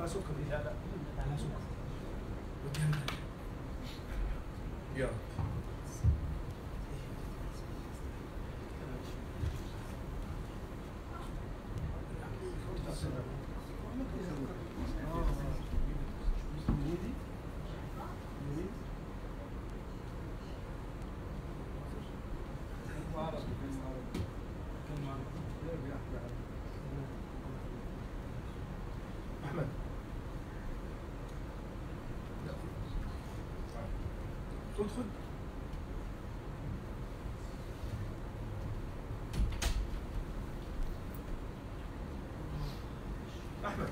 فيها سكر دي لا لا عليها سكر يا احمد خد خد احمد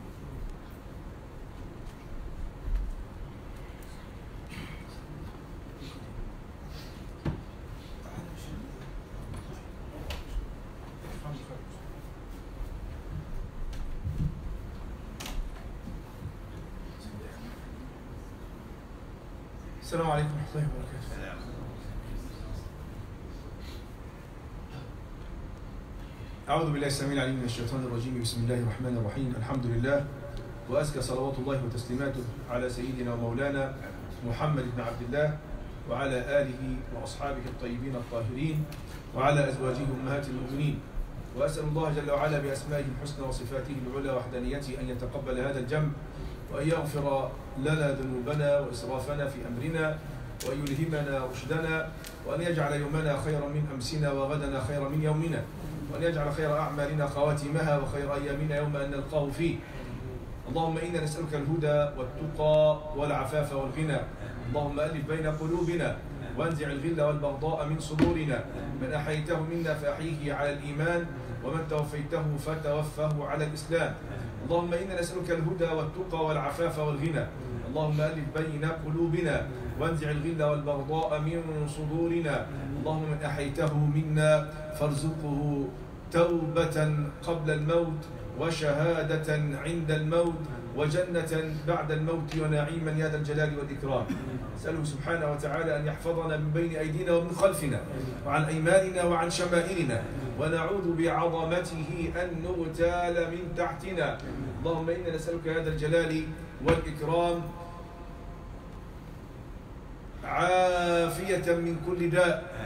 السلام عليكم ورحمة الله وبركاته. أعوذ بالله السميع العليم من الشيطان الرجيم بسم الله الرحمن الرحيم الحمد لله وأزكى صلوات الله وتسليماته على سيدنا ومولانا محمد بن عبد الله وعلى آله وأصحابه الطيبين الطاهرين وعلى أزواجه أمهات المؤمنين وأسأل الله جل وعلا بأسمائه الحسنى وصفاته العلى وحدانيته أن يتقبل هذا الجنب وأن يغفر لنا ذنوبنا وإسرافنا في أمرنا وأن يلهمنا رشدنا وأن يجعل يومنا خيرا من أمسنا وغدنا خيرا من يومنا وأن يجعل خير أعمالنا خواتمها وخير أيامنا يوم أن نلقاه فيه اللهم إنا نسألك الهدى والتقى والعفاف والغنى اللهم ألف بين قلوبنا وانزع الغل والبغضاء من صدورنا من أحييته منا فأحيه على الإيمان ومن توفيته فتوفه على الإسلام اللهم إنا نسألك الهدى والتقى والعفاف والغنى اللهم ألف بين قلوبنا وانزع الغل والبغضاء من صدورنا اللهم من أحيته منا فارزقه توبة قبل الموت وشهادة عند الموت وجنة بعد الموت ونعيما يا ذا الجلال والإكرام نسأله سبحانه وتعالى أن يحفظنا من بين أيدينا ومن خلفنا وعن أيماننا وعن شمائلنا ونعوذ بعظمته أن نغتال من تحتنا اللهم إنا نسألك هذا الجلال والإكرام عافية من كل داء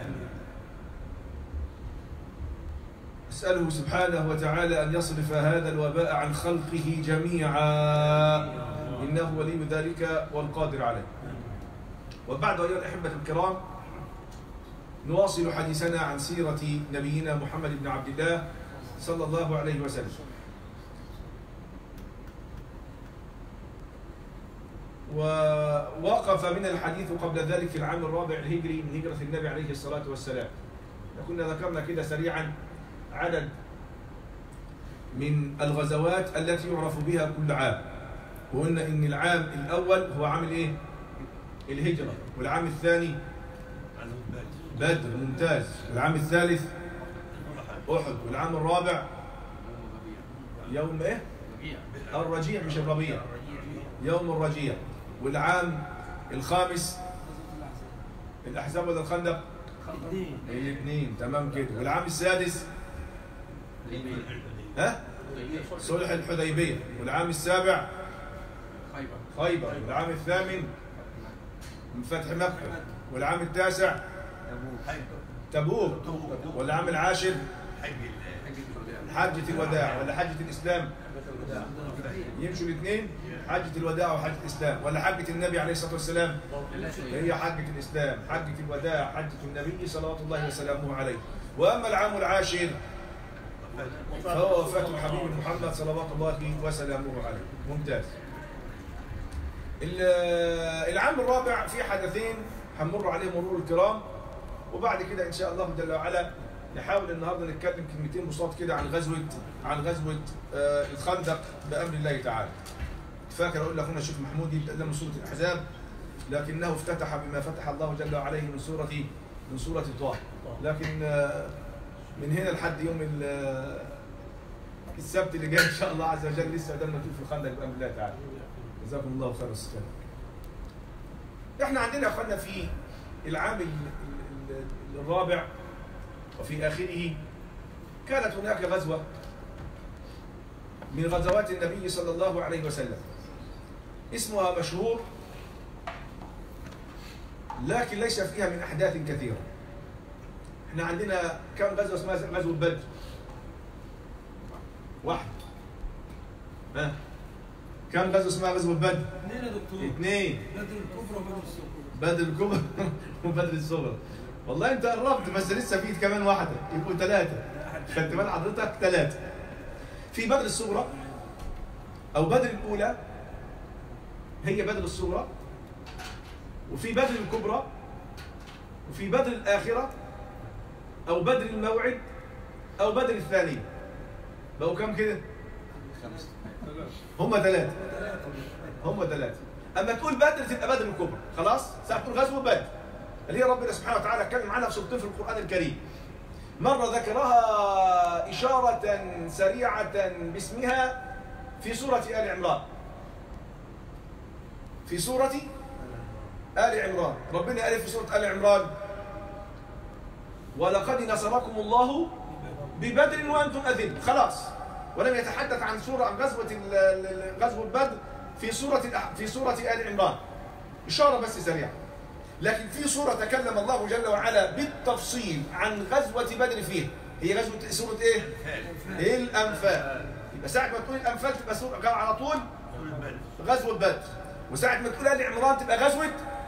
أسأله سبحانه وتعالى أن يصرف هذا الوباء عن خلقه جميعا إنه ولي ذلك والقادر عليه وبعد أيها الأحبة الكرام نواصل حديثنا عن سيرة نبينا محمد بن عبد الله صلى الله عليه وسلم ووقف من الحديث قبل ذلك في العام الرابع الهجري من هجرة النبي عليه الصلاة والسلام كنا ذكرنا كده سريعا عدد من الغزوات التي يعرف بها كل عام وقلنا ان العام الاول هو عام الايه الهجره والعام الثاني بدر ممتاز والعام الثالث احد والعام الرابع يوم ايه الرجيع مش الربيع يوم الرجيع والعام الخامس الاحزاب ولا الخندق الاثنين تمام كده والعام السادس ها صلح الحديبيه والعام السابع خيبر والعام الثامن من فتح مكه والعام التاسع تبوك والعام العاشر حجة الوداع ولا حجة الإسلام يمشوا الاثنين حجة الوداع وحجة الإسلام ولا حجة النبي عليه الصلاة والسلام هي حجة الإسلام حجة الوداع حجة النبي صلوات الله وسلامه عليه وأما العام العاشر فهو وفاة الحبيب محمد صلوات الله وسلامه عليه ممتاز العام الرابع في حدثين هنمر عليهم مرور الكرام وبعد كده ان شاء الله جل وعلا نحاول النهارده نتكلم كلمتين بساط كده عن غزوه عن غزوه آه الخندق بامر الله تعالى. فاكر اقول لاخونا الشيخ محمود يبدا من سوره الاحزاب لكنه افتتح بما فتح الله جل وعلا من سوره من سوره طه لكن آه من هنا لحد يوم السبت اللي جاي ان شاء الله عز وجل لسه قدامنا نشوف الخندق بامر الله تعالى. جزاكم الله خير السلام. احنا عندنا يا اخوانا في العام الرابع وفي آخره كانت هناك غزوة من غزوات النبي صلى الله عليه وسلم اسمها مشهور لكن ليس فيها من أحداث كثيرة احنا عندنا كم غزوة اسمها غزوة بدر واحد ها كم غزوة اسمها غزوة بدر اثنين يا دكتور اثنين بدر الكبرى وبدر الصغرى بدر الكبرى وبدر الصغرى والله انت قربت بس لسه في كمان واحده يبقوا ثلاثه خدت بال حضرتك ثلاثه في بدر الصغرى او بدر الاولى هي بدر الصغرى وفي بدر الكبرى وفي بدر الاخره او بدر الموعد او بدر الثانيه بقوا كم كده هم ثلاثه هم ثلاثة أما تقول بدر تبقى بدر الكبرى خلاص ساعة تقول غزوة بدر اللي هي ربنا سبحانه وتعالى اتكلم عنها في سورتين في القرآن الكريم مرة ذكرها إشارة سريعة باسمها في سورة آل عمران في سورة آل عمران ربنا قال في سورة آل عمران ولقد نصركم الله ببدر وأنتم أذل خلاص ولم يتحدث عن سورة عن غزوة ال- ال- غزوة بدر في سورة الأح- في سورة آل عمران إشارة بس سريعة لكن في سورة تكلم الله جل وعلا بالتفصيل عن غزوة بدر فيه هي غزوة سورة إيه؟ الأنفال يبقى ساعة ما تقول الأنفال تبقى سورة على طول غزوة بدر وساعة ما تقول آل عمران تبقى غزوة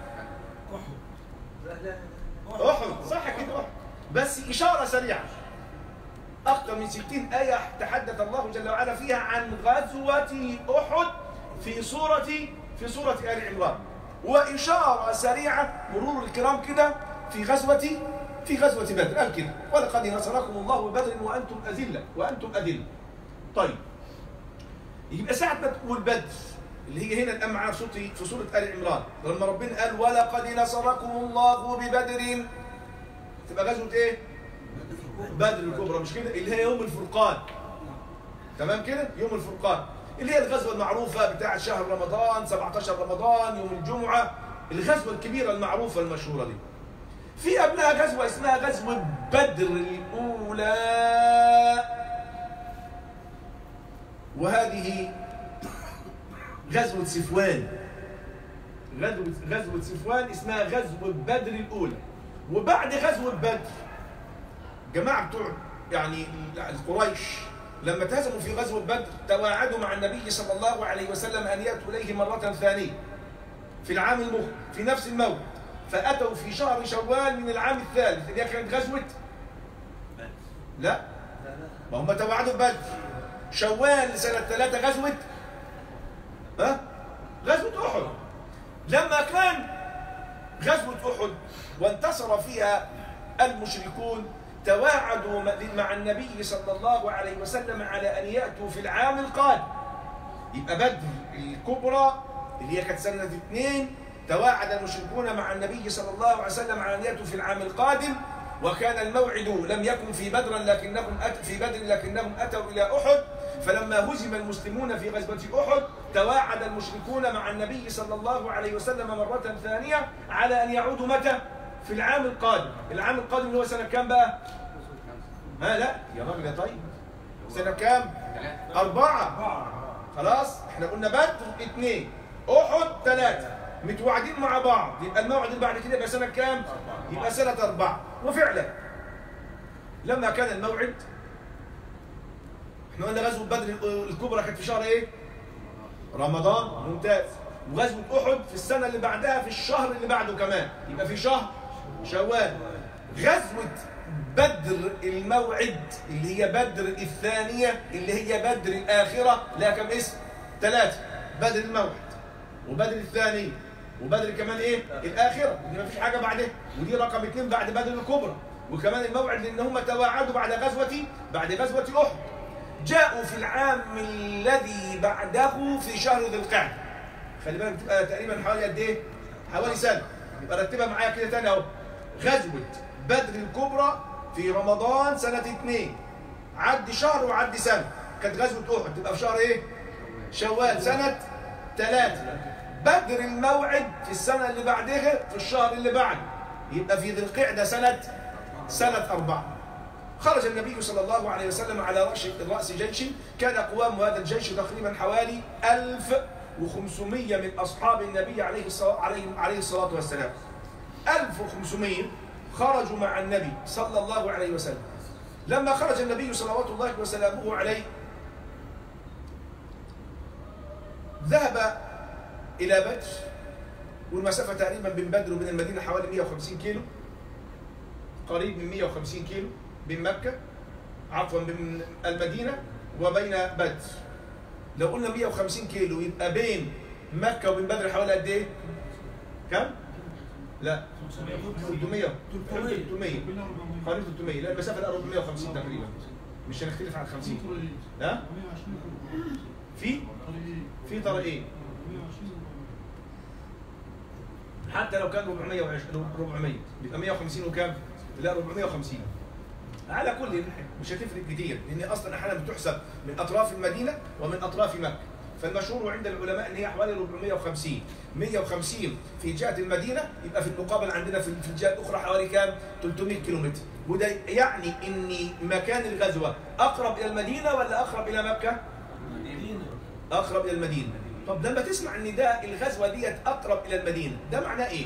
أحد صح كده أحد بس إشارة سريعة أكثر من 60 آية تحدث الله جل وعلا فيها عن غزوة أحد في سورة في سورة آل عمران وإشارة سريعة مرور الكرام كده في غزوة في غزوة بدر قال كده ولقد نصركم الله ببدر وأنتم أذلة وأنتم أذلة طيب يبقى ساعة ما تقول بدر اللي هي هنا الآن معانا في سورة في سورة آل عمران لما ربنا قال ولقد نصركم الله ببدر تبقى غزوة إيه؟ بدر الكبرى مش كده اللي هي يوم الفرقان تمام كده يوم الفرقان اللي هي الغزوه المعروفه بتاع شهر رمضان 17 رمضان يوم الجمعه الغزوه الكبيره المعروفه المشهوره دي في قبلها غزوه اسمها غزوه بدر الاولى وهذه غزوه سفوان غزوه غزوه سفوان اسمها غزوه بدر الاولى وبعد غزوه بدر جماعة بتوع يعني القريش لما تهزموا في غزوة بدر تواعدوا مع النبي صلى الله عليه وسلم أن يأتوا إليه مرة ثانية في العام المخ في نفس الموت فأتوا في شهر شوال من العام الثالث اللي هي كانت غزوة لا ما هم توعدوا ببدر شوال سنة ثلاثة غزوة ها غزوة أحد لما كان غزوة أحد وانتصر فيها المشركون تواعدوا مع النبي صلى الله عليه وسلم على أن يأتوا في العام القادم يبقى بدر الكبرى اللي هي كانت سنة اثنين تواعد المشركون مع النبي صلى الله عليه وسلم على أن يأتوا في العام القادم وكان الموعد لم يكن في بدر لكنهم أت في بدر لكنهم أتوا إلى أحد فلما هزم المسلمون في غزوة أحد تواعد المشركون مع النبي صلى الله عليه وسلم مرة ثانية على أن يعودوا متى؟ في العام القادم العام القادم اللي هو سنة كام بقى؟ ها لا يا راجل يا طيب سنة كام؟ أربعة خلاص احنا قلنا بدر اثنين أحد ثلاثة متوعدين مع بعض يبقى الموعد اللي بعد كده يبقى سنة كام؟ يبقى سنة أربعة وفعلا لما كان الموعد احنا قلنا غزوة بدر الكبرى كانت في شهر ايه؟ رمضان ممتاز وغزوة أحد في السنة اللي بعدها في الشهر اللي بعده كمان يبقى في شهر شوال غزوة بدر الموعد اللي هي بدر الثانية اللي هي بدر الآخرة لها كم اسم؟ ثلاثة بدر الموعد وبدر الثاني وبدر كمان ايه؟ الآخرة دي ما فيش حاجة بعدها ودي رقم اثنين بعد بدر الكبرى وكمان الموعد لأن هم تواعدوا بعد غزوة بعد غزوة أحد جاءوا في العام الذي بعده في شهر ذي القعدة خلي بالك بتبقى تقريبا حوالي قد ايه؟ حوالي سنة يبقى رتبها معايا كده تاني اهو غزوة بدر الكبرى في رمضان سنة اثنين عدي شهر وعدي سنة كانت غزوة أحد تبقى في شهر ايه؟ شوال سنة ثلاثة بدر الموعد في السنة اللي بعدها في الشهر اللي بعده يبقى في ذي القعدة سنة سنة أربعة خرج النبي صلى الله عليه وسلم على رأس رأس جيش كان قوام هذا الجيش تقريبا حوالي 1500 من أصحاب النبي عليه الصلاة عليه عليه الصلاة والسلام 1500 خرجوا مع النبي صلى الله عليه وسلم لما خرج النبي صلوات الله وسلامه عليه ذهب إلى بدر والمسافة تقريبا بين بدر وبين المدينة حوالي 150 كيلو قريب من 150 كيلو بين مكة عفوا بين المدينة وبين بدر لو قلنا 150 كيلو يبقى بين مكة وبين بدر حوالي قد إيه؟ كم؟ لا 300 300 قريب 300 لا المسافة 450 تقريبا مش هنختلف عن 50 ها؟ في في طريقين حتى لو كان 420 400 يبقى 150 وكام؟ لا 450 على كل مش هتفرق كتير لان اصلا احيانا بتحسب من اطراف المدينه ومن اطراف مكه فالمشهور عند العلماء ان هي حوالي 450 150 في جهه المدينه يبقى في المقابل عندنا في في الجهه الاخرى حوالي كام 300 كيلومتر وده يعني ان مكان الغزوه اقرب الى المدينه ولا اقرب الى مكه اقرب الى المدينه طب لما تسمع ان ده الغزوه ديت اقرب الى المدينه ده معناه ايه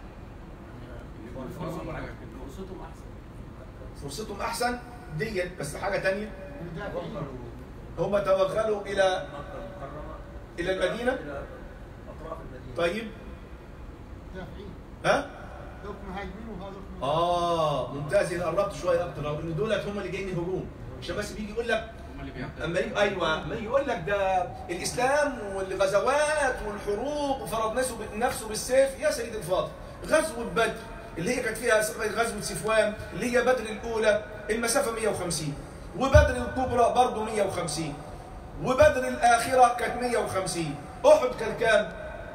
فرصتهم احسن فرصتهم احسن ديت بس حاجه تانية هم توغلوا الى الى المدينه اطراف المدينه طيب دافعين ها دوك مهاجمين وهذا اه ممتاز هنا قربت شويه اكتر لو ان دولت هم اللي جايين هجوم عشان بس بيجي يقول لك هم اللي بيعتمدوا اما يجي ايوه ما يقول لك ده الاسلام والغزوات والحروب وفرض نفسه نفسه بالسيف يا سيد الفاضل غزوه بدر اللي هي كانت فيها غزوه سفوان اللي هي بدر الاولى المسافه 150 وبدر الكبرى برضه 150 وبدر الاخره كانت 150 احد كان كام؟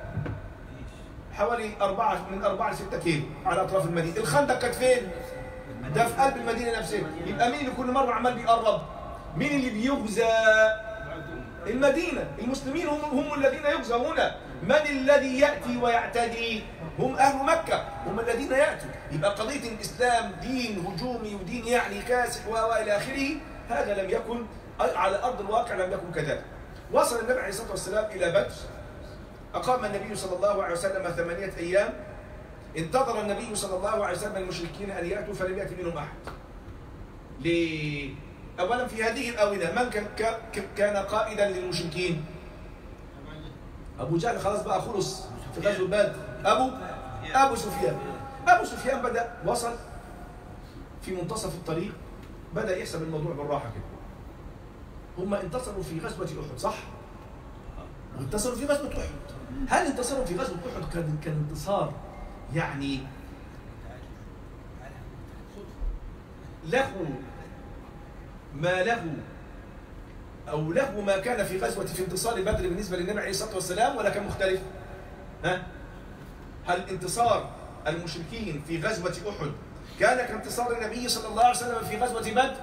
حوالي أربعة من أربعة لستة كيلو على أطراف المدينة، الخندق كانت فين؟ ده في قلب المدينة نفسها، يبقى مين اللي كل مرة عمال بيقرب؟ مين اللي بيغزى؟ المدينة، المسلمين هم هم الذين يغزون، من الذي يأتي ويعتدي؟ هم أهل مكة، هم الذين يأتوا، يبقى قضية الإسلام دين هجومي ودين يعني كاسح و إلى آخره، هذا لم يكن على أرض الواقع لم يكن كذلك. وصل النبي عليه الصلاة والسلام إلى بدر أقام النبي صلى الله عليه وسلم ثمانية أيام انتظر النبي صلى الله عليه وسلم المشركين أن يأتوا فلم يأتي منهم أحد ليه؟ أولا في هذه الآونة من كان, ك- كان قائدا للمشركين أبو جهل خلاص بقى خلص في غزوة بدر أبو أبو سفيان أبو سفيان بدأ وصل في منتصف الطريق بدأ يحسب الموضوع بالراحة كده هم انتصروا في غزوة أحد صح؟ وانتصروا في غزوة أحد هل انتصروا في غزوة أحد كان كان انتصار يعني له ما له أو له ما كان في غزوة في انتصار بدر بالنسبة للنبي عليه الصلاة والسلام ولا كان مختلف؟ ها؟ هل انتصار المشركين في غزوة أحد كان كانتصار النبي صلى الله عليه وسلم في غزوة بدر؟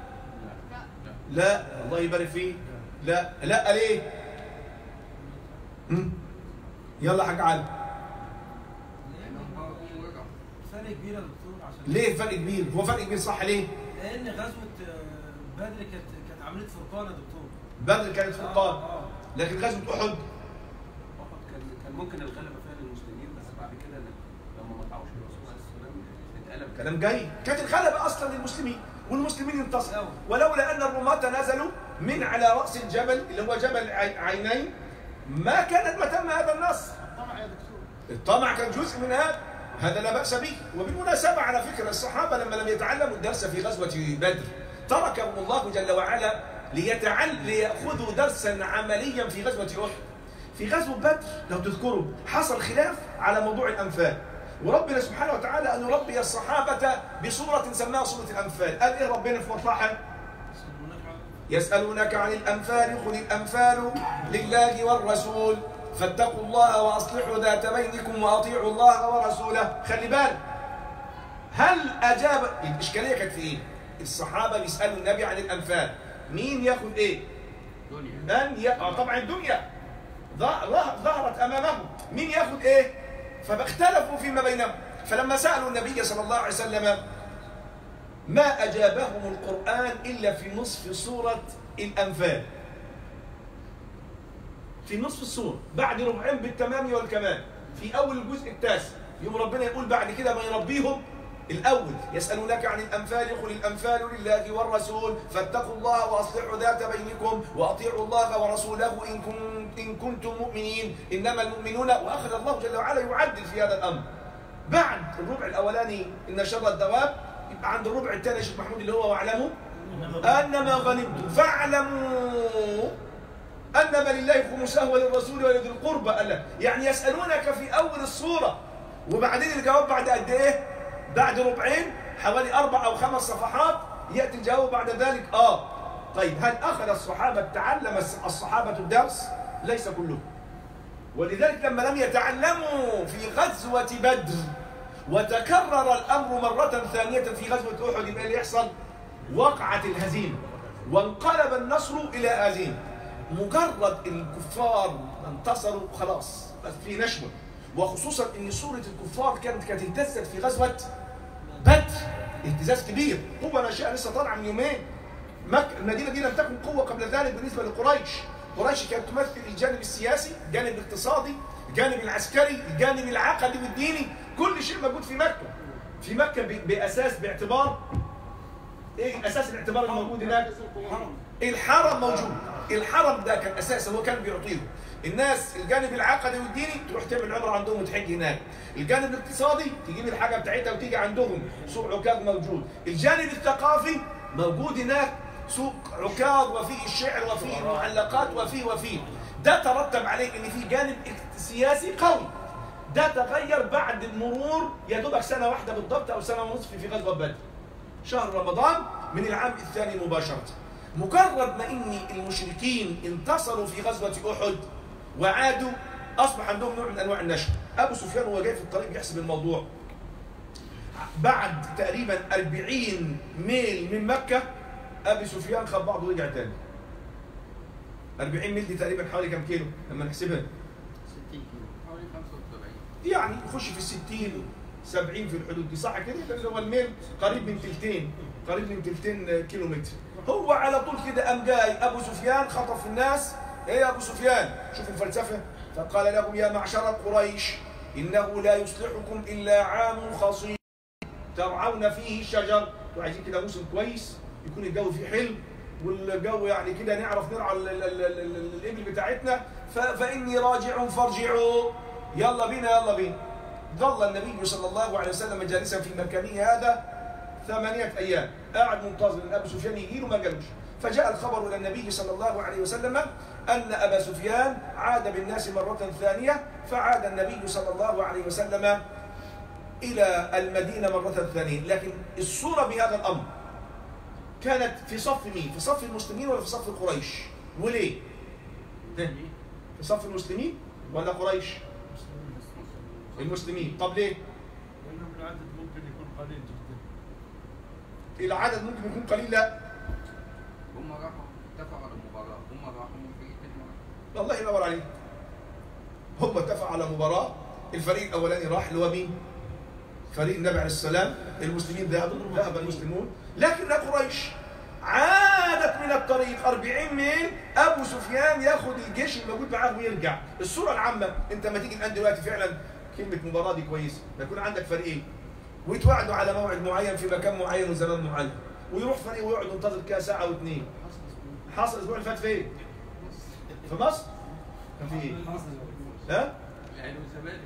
لا الله يبارك فيك لا لا ليه؟ هم؟ يلا حاج علي فرق كبير يا دكتور عشان ليه فرق كبير؟ هو فرق كبير صح ليه؟ لان غزوه آه، بدر كانت كانت عمليه فرقان يا دكتور بدر كانت فرقان اه اه لكن غزوة أحد فقط كان كان ممكن الغلبه فيها للمسلمين بس بعد كده لما ما طلعوش الرسول عليه السلام اتقلب كلام جاي كانت الغلبة أصلا للمسلمين والمسلمين انتصروا ولولا أن الرماة نزلوا من على رأس الجبل اللي هو جبل عي- عينين ما كانت ما تم هذا النصر طمع يا دكتور الطمع كان جزء من هذا هذا لا بأس به وبالمناسبة على فكرة الصحابة لما لم يتعلموا الدرس في غزوة بدر تركهم الله جل وعلا ليتعل ليأخذوا درسا عمليا في غزوة أحد في غزوة بدر لو تذكروا حصل خلاف على موضوع الأنفال وربنا سبحانه وتعالى أن يربي الصحابة بصورة سماها صورة الأنفال قال إيه ربنا في مطلعها يسألونك عن الأنفال قل الأنفال لله والرسول فاتقوا الله وأصلحوا ذات بينكم وأطيعوا الله ورسوله خلي بالك هل أجاب الإشكالية كانت في إيه؟ الصحابة بيسألوا النبي عن الأنفال مين ياخد إيه؟ دنيا من ي... آه طبعا الدنيا ظه- ظه- ظهرت امامهم مين ياخذ ايه فاختلفوا فيما بينهم فلما سالوا النبي صلى الله عليه وسلم ما أجابهم القرآن إلا في نصف سورة الأنفال في نصف السورة بعد ربعين بالتمام والكمال في أول الجزء التاسع يوم ربنا يقول بعد كده ما يربيهم الأول يسألونك عن الأنفال قل الأنفال لله والرسول فاتقوا الله وأصلحوا ذات بينكم وأطيعوا الله ورسوله إن, كن إن كنتم مؤمنين إنما المؤمنون وأخذ الله جل وعلا يعدل في هذا الأمر بعد الربع الأولاني إن شر الدواب يبقى عند الربع الثاني يا شيخ محمود اللي هو واعلموا أنما غنمتم فاعلموا أنما لله خمسه وللرسول ولذي القربى قال لك يعني يسألونك في أول الصورة وبعدين الجواب بعد قد إيه؟ بعد ربعين حوالي أربع أو خمس صفحات يأتي الجواب بعد ذلك آه طيب هل أخذ الصحابة تعلم الصحابة الدرس؟ ليس كلهم ولذلك لما لم يتعلموا في غزوة بدر وتكرر الأمر مرة ثانية في غزوة أحد يبقى اللي يحصل وقعت الهزيمة وانقلب النصر إلى هزيمة مجرد الكفار انتصروا خلاص بس في نشوة وخصوصا ان سورة الكفار كانت كانت اهتزت في غزوة بدر اهتزاز كبير قوة ناشئة لسه طالعة من يومين مكة المدينة دي لم تكن قوة قبل ذلك بالنسبة لقريش قريش كانت تمثل الجانب السياسي الجانب الاقتصادي الجانب العسكري الجانب العقدي والديني كل شيء موجود في مكة في مكة ب- بأساس باعتبار ايه اساس الاعتبار الموجود هناك؟ الحرم موجود الحرم ده كان اساسا هو كان بيعطيه الناس الجانب العقدي والديني تروح تعمل عمره عندهم وتحج هناك الجانب الاقتصادي تجيب الحاجه بتاعتها وتيجي عندهم سوق عكاظ موجود الجانب الثقافي موجود هناك سوق عكاظ وفيه الشعر وفيه المعلقات وفيه وفيه ده ترتب عليه ان في جانب سياسي قوي ده تغير بعد المرور يا دوبك سنه واحده بالضبط او سنه ونصف في غزوه بدر شهر رمضان من العام الثاني مباشرة مجرد ما ان المشركين انتصروا في غزوة احد وعادوا اصبح عندهم نوع من انواع النشر ابو سفيان وهو جاي في الطريق يحسب الموضوع بعد تقريبا 40 ميل من مكة ابي سفيان خد بعضه ورجع تاني 40 ميل دي تقريبا حوالي كم كيلو لما نحسبها 60 كيلو حوالي 75 يعني يخش في الستين 70 في الحدود دي صح كده لان هو الميل قريب من تلتين قريب من تلتين كيلو متر هو على طول كده قام جاي ابو سفيان خطف الناس ايه يا ابو سفيان شوفوا الفلسفه فقال لهم يا معشر قريش انه لا يصلحكم الا عام خصيب ترعون فيه الشجر وعايزين كده موسم كويس يكون الجو فيه حلو والجو يعني كده نعرف نرعى ال- ال- ال- ال- الابل بتاعتنا ف- فاني راجع فارجعوا يلا بينا يلا بينا ظل النبي صلى الله عليه وسلم جالسا في مكانه هذا ثمانية أيام قاعد منتظر أن أبو سفيان يجي له ما جالوش فجاء الخبر إلى النبي صلى الله عليه وسلم أن أبا سفيان عاد بالناس مرة ثانية فعاد النبي صلى الله عليه وسلم إلى المدينة مرة ثانية لكن الصورة بهذا الأمر كانت في صف مين؟ في صف المسلمين ولا في صف قريش؟ وليه؟ ده في صف المسلمين ولا قريش؟ المسلمين طب ليه؟ لانه العدد ممكن يكون قليل جدا العدد ممكن يكون قليل لا هم راحوا اتفقوا على مباراة هم راحوا من فريق تاني راح. الله ينور عليك هم اتفقوا على مباراة الفريق الأولاني راح اللي هو مين؟ فريق النبي عليه السلام المسلمين ذهبوا ذهب المسلمون لكن قريش عادت من الطريق 40 ميل ابو سفيان ياخد الجيش الموجود معاه ويرجع الصوره العامه انت ما تيجي الان دلوقتي فعلا كلمه مباراه دي كويسه يكون عندك فريقين ويتوعدوا على موعد معين في مكان معين وزمان معين ويروح فريق ويقعد ينتظر كده ساعه واثنين حصل الاسبوع اللي فات فين؟ في مصر؟ كان في ايه؟ ها؟ الاهلي والزمالك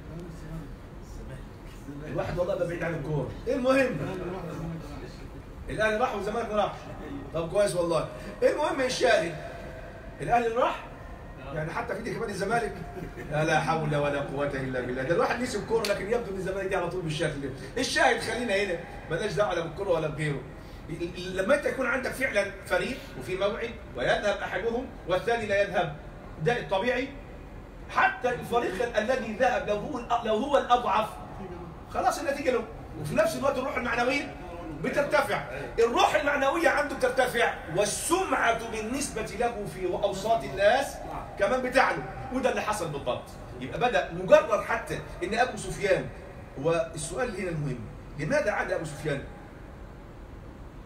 الواحد والله ده بعيد عن الكوره المهم الاهلي راح والزمالك ما راحش طب كويس والله المهم الشاهد الاهلي اللي راح يعني حتى في دي كمان الزمالك لا, لا حول ولا قوه الا بالله ده الواحد نسي الكوره لكن يبدو ان الزمالك دي على طول بالشكل ده الشاهد خلينا هنا مالناش دعوه لا بالكوره ولا بغيره لما انت يكون عندك فعلا فريق وفي موعد ويذهب احدهم والثاني لا يذهب ده الطبيعي حتى الفريق الذي ذهب لو هو لو هو الاضعف خلاص النتيجه له وفي نفس الوقت الروح المعنويه بترتفع الروح المعنويه عنده بترتفع والسمعه بالنسبه له في اوساط الناس كمان بتعلو وده اللي حصل بالضبط يبقى بدا مجرد حتى ان ابو سفيان والسؤال هنا المهم لماذا عاد ابو سفيان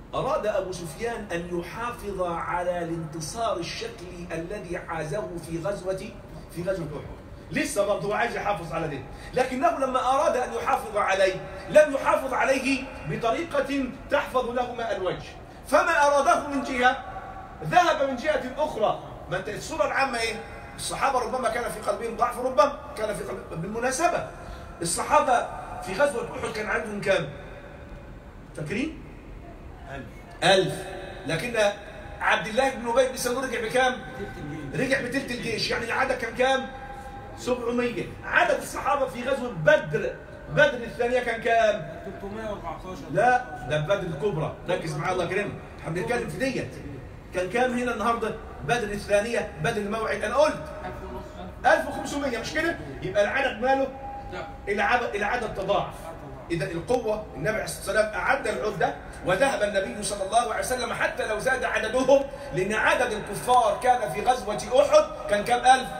أراد أبو سفيان أن يحافظ على الانتصار الشكلي الذي حازه في غزوة في غزوة أحد لسه برضه هو عايز يحافظ على ده لكنه لما أراد أن يحافظ عليه لم يحافظ عليه بطريقة تحفظ له ماء الوجه فما أراده من جهة ذهب من جهة أخرى ما أنت الصورة العامة إيه؟ الصحابة ربما كان في قلبهم ضعف ربما كان في قلبهم بالمناسبة الصحابة في غزوة أحد كان عندهم كام؟ فاكرين؟ ألف لكن عبد الله بن أبي بن سلول رجع بكام؟ رجع بتلت الجيش يعني العدد كان كام؟ 700 عدد الصحابة في غزوة بدر بدر الثانية كان كام؟ 314 لا ده بدر الكبرى ركز معايا الله يكرمك احنا بنتكلم في ديت كان كام هنا النهارده؟ بدر الثانية بدر الموعد أنا قلت ألف ونص 1500 مش كده؟ يبقى العدد ماله؟ لا العدد العدد تضاعف إذا القوة النبي عليه الصلاة والسلام أعد العدة وذهب النبي صلى الله عليه وسلم حتى لو زاد عددهم لأن عدد الكفار كان في غزوة أحد كان كم ألف؟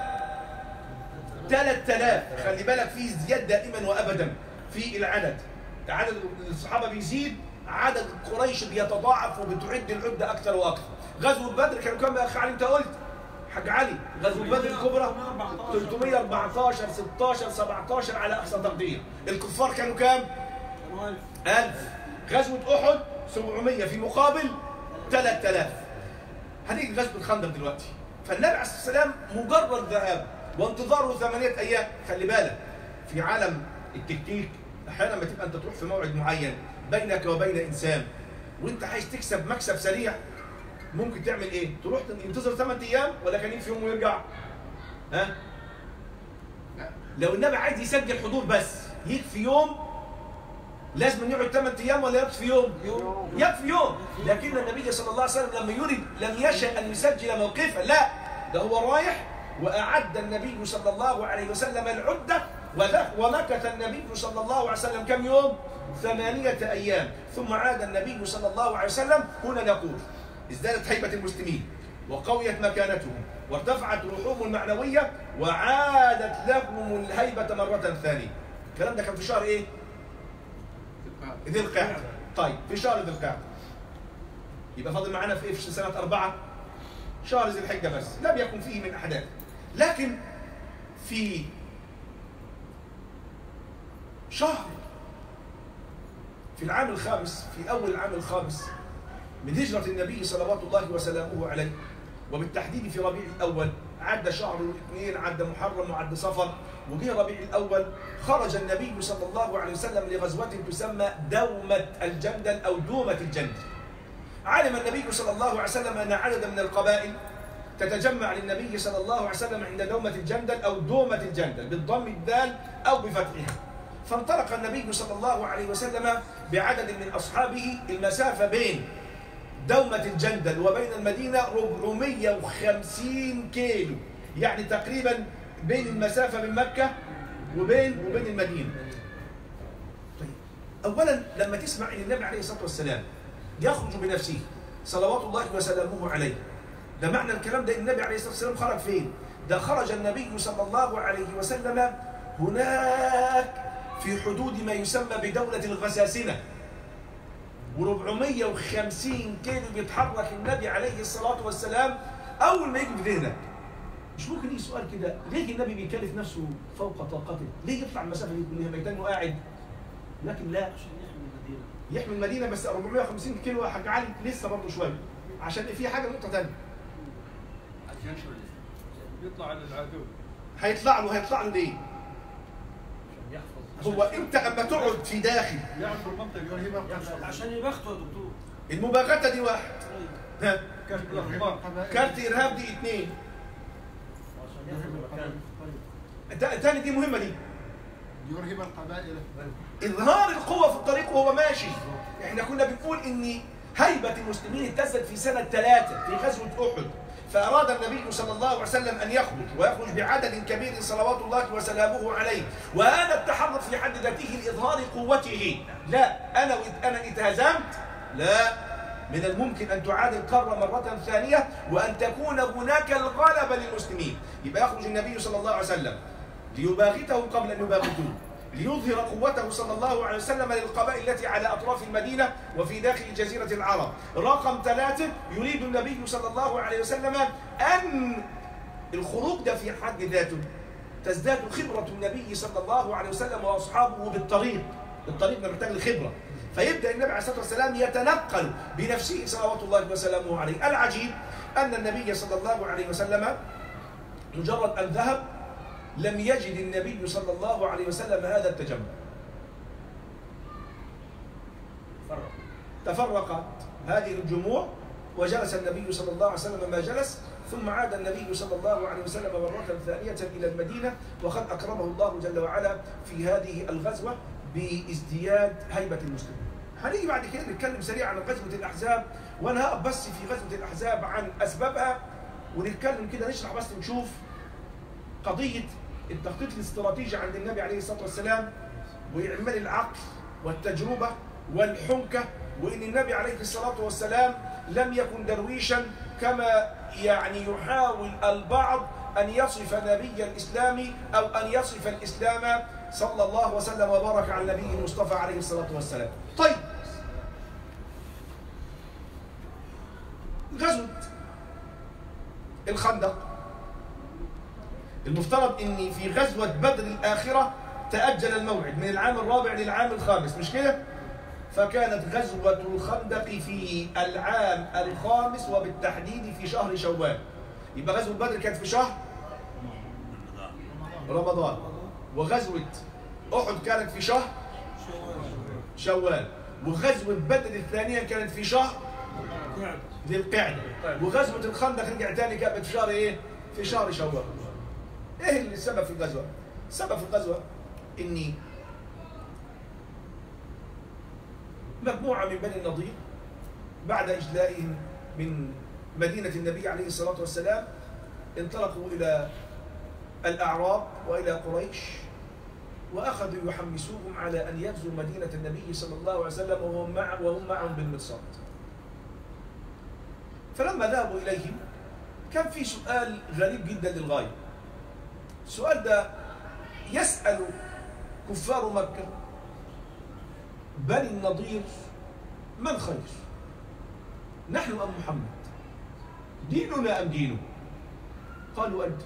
3000 خلي بالك في ازدياد دائما وأبدا في العدد عدد الصحابة بيزيد عدد قريش بيتضاعف وبتعد العدة أكثر وأكثر غزوة بدر كانوا كم يا أخي علي أنت قلت؟ حاج علي غزوة بدر الكبرى 314 16 17 على أقصى تقدير الكفار كانوا كام؟ كانوا 1000 ألف غزوة أحد 700 في مقابل 3000 هنيجي غزوة الخندق دلوقتي فالنبي عليه الصلاة والسلام مجرد ذهاب وانتظاره ثمانية أيام خلي بالك في عالم التكتيك أحيانا ما تبقى أنت تروح في موعد معين بينك وبين إنسان وأنت عايز تكسب مكسب سريع ممكن تعمل إيه؟ تروح ينتظر ثمان أيام ولا كان يكفي يوم ويرجع؟ ها؟ لا لو النبي عايز يسجل حضور بس يكفي يوم لازم يقعد 8 ايام ولا يكفي يوم؟ يوم. يكفي يوم، لكن النبي صلى الله عليه وسلم لما يريد لم يشأ ان يسجل موقفا، لا ده هو رايح واعد النبي صلى الله عليه وسلم العده وذ- ومكث النبي صلى الله عليه وسلم كم يوم؟ ثمانية أيام ثم عاد النبي صلى الله عليه وسلم هنا نقول ازدادت هيبة المسلمين وقويت مكانتهم وارتفعت روحهم المعنوية وعادت لهم الهيبة مرة ثانية الكلام ده كان في شهر ايه؟ تبقى ذي القعدة طيب في شهر ذي القعدة يبقى فاضل معانا في ايه في سنة أربعة شهر ذي الحجة بس لم يكن فيه من أحداث لكن في شهر في العام الخامس في أول العام الخامس من هجرة النبي صلوات الله وسلامه عليه وبالتحديد في ربيع الأول عدى شهر الاثنين عدى محرم وعدى صفر وجه ربيع الأول خرج النبي صلى الله عليه وسلم لغزوة تسمى دومة الجندل أو دومة الجندل علم النبي صلى الله عليه وسلم أن عددا من القبائل تتجمع للنبي صلى الله عليه وسلم عند دومة الجندل أو دومة الجندل بالضم الدال أو بفتحها فانطلق النبي صلى الله عليه وسلم بعدد من أصحابه المسافة بين دومة الجندل وبين المدينة 450 كيلو يعني تقريبا بين المسافة من مكة وبين وبين المدينة طيب أولا لما تسمع أن النبي عليه الصلاة والسلام يخرج بنفسه صلوات الله وسلامه عليه ده معنى الكلام ده النبي عليه الصلاة والسلام خرج فين؟ ده خرج النبي صلى الله عليه وسلم هناك في حدود ما يسمى بدولة الغساسنة و450 كيلو بيتحرك النبي عليه الصلاة والسلام أول ما يجي في ذهنك مش ممكن يجي سؤال كده ليه النبي بيكلف نفسه فوق طاقته؟ ليه يطلع المسافة دي كلها ميتان وقاعد؟ لكن لا عشان يحمي المدينه يحمي المدينة بس 450 كيلو يا حاج علي لسه برضه شوية عشان في حاجة نقطة تانية عشان ينشر الاسلام يطلع على العدو هيطلع له هيطلع له ليه؟ عشان يحفظ هو انت اما تقعد في داخل يعرف المنطقه يرهب القبائل عشان يبختوا يا دكتور المباغتة دي واحد طيب. ها كشف الاخبار كارت ارهاب دي اثنين عشان يحمي المكان طيب تا- تاني دي مهمة دي يرهب القبائل اظهار القوة في الطريق وهو ماشي احنا كنا بنقول ان هيبة المسلمين اهتزت في سنة ثلاثة في غزوة احد فأراد النبي صلى الله عليه وسلم أن يخرج ويخرج بعدد كبير صلوات الله وسلامه عليه وهذا التحرك في حد ذاته لإظهار قوته لا أنا وإذ أنا اتهزمت لا من الممكن أن تعاد القارة مرة ثانية وأن تكون هناك الغلبة للمسلمين يبقى يخرج النبي صلى الله عليه وسلم ليباغته قبل أن يباغتوه ليظهر قوته صلى الله عليه وسلم للقبائل التي على أطراف المدينة وفي داخل جزيرة العرب رقم ثلاثة يريد النبي صلى الله عليه وسلم أن الخروج ده في حد ذاته تزداد خبرة النبي صلى الله عليه وسلم وأصحابه بالطريق الطريق ده محتاج لخبرة فيبدأ النبي عليه الصلاة والسلام يتنقل بنفسه صلوات الله وسلامه عليه العجيب أن النبي صلى الله عليه وسلم مجرد أن ذهب لم يجد النبي صلى الله عليه وسلم هذا التجمع تفرقت هذه الجموع وجلس النبي صلى الله عليه وسلم ما جلس ثم عاد النبي صلى الله عليه وسلم مرة ثانية إلى المدينة وقد أكرمه الله جل وعلا في هذه الغزوة بازدياد هيبة المسلمين هنيجي بعد كده نتكلم سريعا عن غزوة الأحزاب وأنا هقف بس في غزوة الأحزاب عن أسبابها ونتكلم كده نشرح بس نشوف قضية التخطيط الاستراتيجي عند النبي عليه الصلاة والسلام وإعمال العقل والتجربة والحنكة وإن النبي عليه الصلاة والسلام لم يكن درويشا كما يعني يحاول البعض أن يصف نبي الإسلام أو أن يصف الإسلام صلى الله وسلم وبارك على النبي المصطفى عليه الصلاة والسلام طيب غزوة الخندق المفترض ان في غزوة بدر الآخرة تأجل الموعد من العام الرابع للعام الخامس مش كده؟ فكانت غزوة الخندق في العام الخامس وبالتحديد في شهر شوال يبقى غزوة بدر كانت في شهر رمضان وغزوة أحد كانت في شهر شوال وغزوة بدر الثانية كانت في شهر ذي القعدة وغزوة الخندق رجع تاني كانت في شهر ايه؟ في شهر شوال ايه اللي السبب في الغزوة؟ السبب في الغزوة اني مجموعة من بني النضير بعد إجلائهم من مدينة النبي عليه الصلاة والسلام انطلقوا إلى الأعراب وإلى قريش وأخذوا يحمسوهم على أن يغزوا مدينة النبي صلى الله عليه وسلم وهم, مع وهم معهم بالمرصاد فلما ذهبوا إليهم كان في سؤال غريب جدا للغاية السؤال ده يسأل كفار مكة بني النضير من خير نحن أم محمد ديننا أم دينه قالوا أنت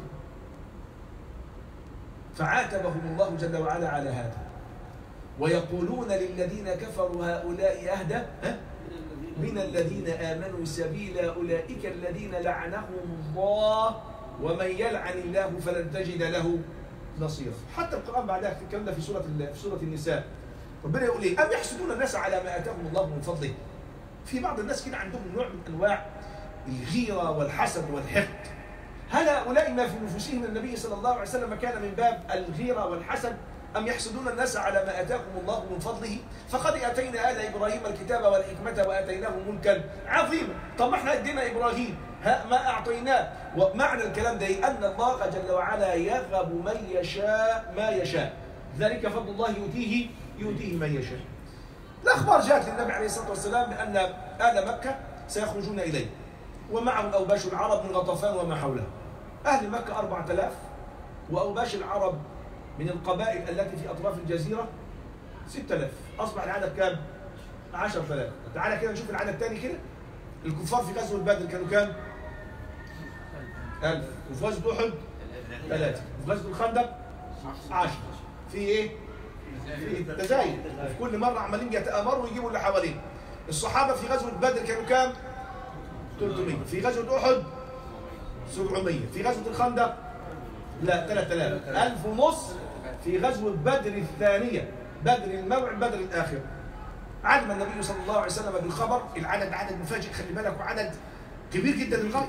فعاتبهم الله جل وعلا على هذا ويقولون للذين كفروا هؤلاء أهدى ها؟ من الذين آمنوا سبيلا أولئك الذين لعنهم الله ومن يلعن الله فلن تجد له نصيرا حتى القرآن بعدها في الكلام ده في سورة في سورة النساء ربنا يقول ايه؟ أم يحسدون الناس على ما آتاهم الله من فضله؟ في بعض الناس كده عندهم نوع من أنواع الغيرة والحسد والحقد. هل هؤلاء ما في نفوسهم النبي صلى الله عليه وسلم كان من باب الغيرة والحسد؟ أم يحسدون الناس على ما آتاهم الله من فضله؟ فقد آتينا آل إبراهيم الكتاب والحكمة وآتيناه ملكا عظيما. طب ما احنا ادينا إبراهيم ها ما أعطيناه ومعنى الكلام ده إيه؟ أن الله جل وعلا يغب من يشاء ما يشاء. ذلك فضل الله يؤتيه يؤتيه من يشاء الأخبار جاءت للنبي عليه الصلاة والسلام بأن أهل مكة سيخرجون إليه ومعهم أوباش العرب من غطفان وما حوله أهل مكة أربعة آلاف وأوباش العرب من القبائل التي في أطراف الجزيرة ستة آلاف أصبح العدد كام؟ عشر آلاف تعالى كده نشوف العدد الثاني كده الكفار في غزوة بدر كانوا كام؟ ألف وفي غزوة أحد ثلاثة وفي غزوة الخندق عشرة في إيه؟ في تزايد في كل مرة عمالين يتآمروا ويجيبوا اللي حواليه الصحابة في غزوة بدر كانوا كام؟ 300 في غزوة أحد 700 في غزوة الخندق لا 3000 1000 ونص في غزوة بدر الثانية بدر الموعد بدر الآخر علم النبي صلى الله عليه وسلم بالخبر العدد عدد مفاجئ خلي بالك وعدد كبير جدا للغاية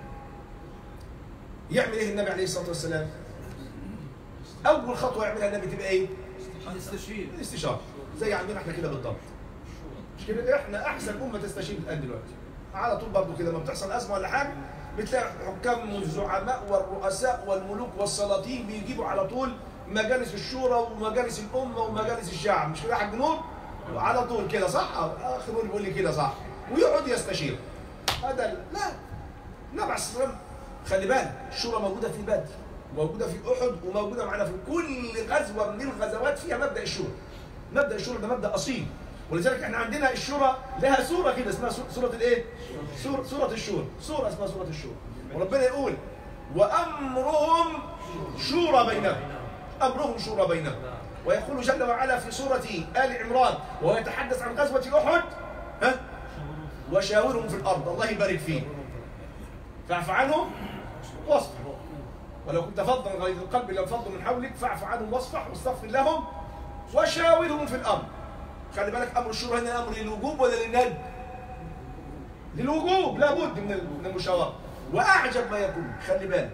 يعمل ايه النبي عليه الصلاة والسلام؟ أول خطوة يعملها النبي تبقى ايه؟ الاستشهاد الاستشارة زي عندنا احنا كده بالضبط مش كده احنا احسن امه تستشير الان دلوقتي على طول برضه كده لما بتحصل ازمه ولا حاجه بتلاقي الحكام والزعماء والرؤساء والملوك والسلاطين بيجيبوا على طول مجالس الشورى ومجالس الامه ومجالس الشعب مش كده يا حاج نور على طول كده صح اخر نور بيقول لي كده صح ويقعد يستشير هذا ال- لا النبي عليه الصلاه والسلام خلي بالك الشورى موجوده في بدر وموجوده في احد وموجوده معانا في كل غزوه من الغزوات فيها مبدا الشورى مبدا الشورى ده مبدا اصيل ولذلك احنا عندنا الشورى لها سوره كده اسمها سو- سوره الايه؟ سوره سوره الشورى سوره اسمها سوره الشورى وربنا يقول وامرهم شورى بينهم امرهم شورى بينهم ويقول جل وعلا في سوره ال عمران وهو يتحدث عن غزوه احد ها وشاورهم في الارض الله يبارك فيه فاعف عنهم واصفح ولو كنت فظا غليظ القلب لانفضوا من حولك فاعف عنهم واصفح واستغفر لهم وشاورهم في الامر خلي بالك امر الشورى هنا امر للوجوب ولا للندب للوجوب لابد من من المشاوره واعجب ما يكون خلي بالك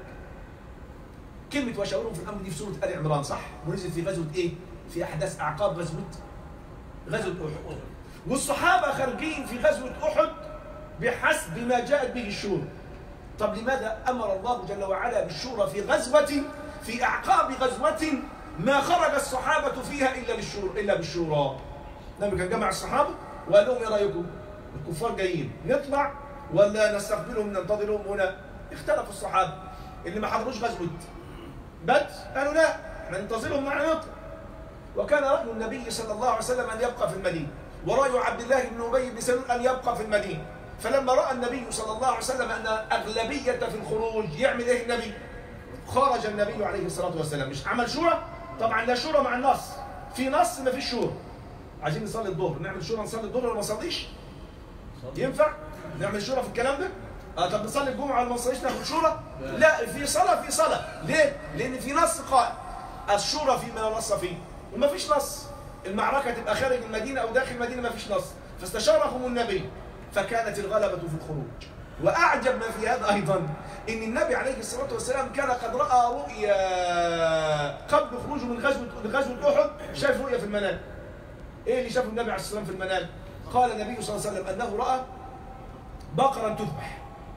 كلمه وشاورهم في الامر دي في سوره ال عمران صح ونزلت في غزوه ايه في احداث اعقاب غزوه غزوه احد والصحابه خارجين في غزوه احد بحسب ما جاءت به الشورى طب لماذا امر الله جل وعلا بالشورى في غزوه في اعقاب غزوه ما خرج الصحابه فيها الا للشورى الا بالشورى النبي كان جمع الصحابه وقال لهم ايه رايكم؟ الكفار جايين نطلع ولا نستقبلهم ننتظرهم هنا؟ اختلفوا الصحابه اللي ما حضروش غزوه بدر قالوا لا احنا ننتظرهم معنا نطلع وكان راي النبي صلى الله عليه وسلم ان يبقى في المدينه وراي عبد الله بن ابي بن سلول ان يبقى في المدينه فلما راى النبي صلى الله عليه وسلم ان اغلبيه في الخروج يعمل ايه النبي؟ خرج النبي عليه الصلاه والسلام مش عمل شورى؟ طبعا لا شورى مع النص في نص ما فيش شورى عايزين نصلي الظهر نعمل شورى نصلي الظهر ولا ما نصليش؟ ينفع؟ نعمل شورى في الكلام ده؟ اه طب نصلي الجمعه ولا ما نصليش ناخد شورى؟ لا في صلاه في صلاه، ليه؟ لان في نص قائم الشورى فيما لا نص فيه وما فيش نص المعركه تبقى خارج المدينه او داخل المدينه ما فيش نص فاستشارهم النبي فكانت الغلبه في الخروج واعجب ما في هذا ايضا ان النبي عليه الصلاه والسلام كان قد راى رؤيا قبل خروجه من غزوه من غزوه احد شاف رؤيا في المنام ايه اللي شافه النبي عليه الصلاه والسلام في المنام؟ قال النبي صلى الله عليه وسلم انه راى بقرا تذبح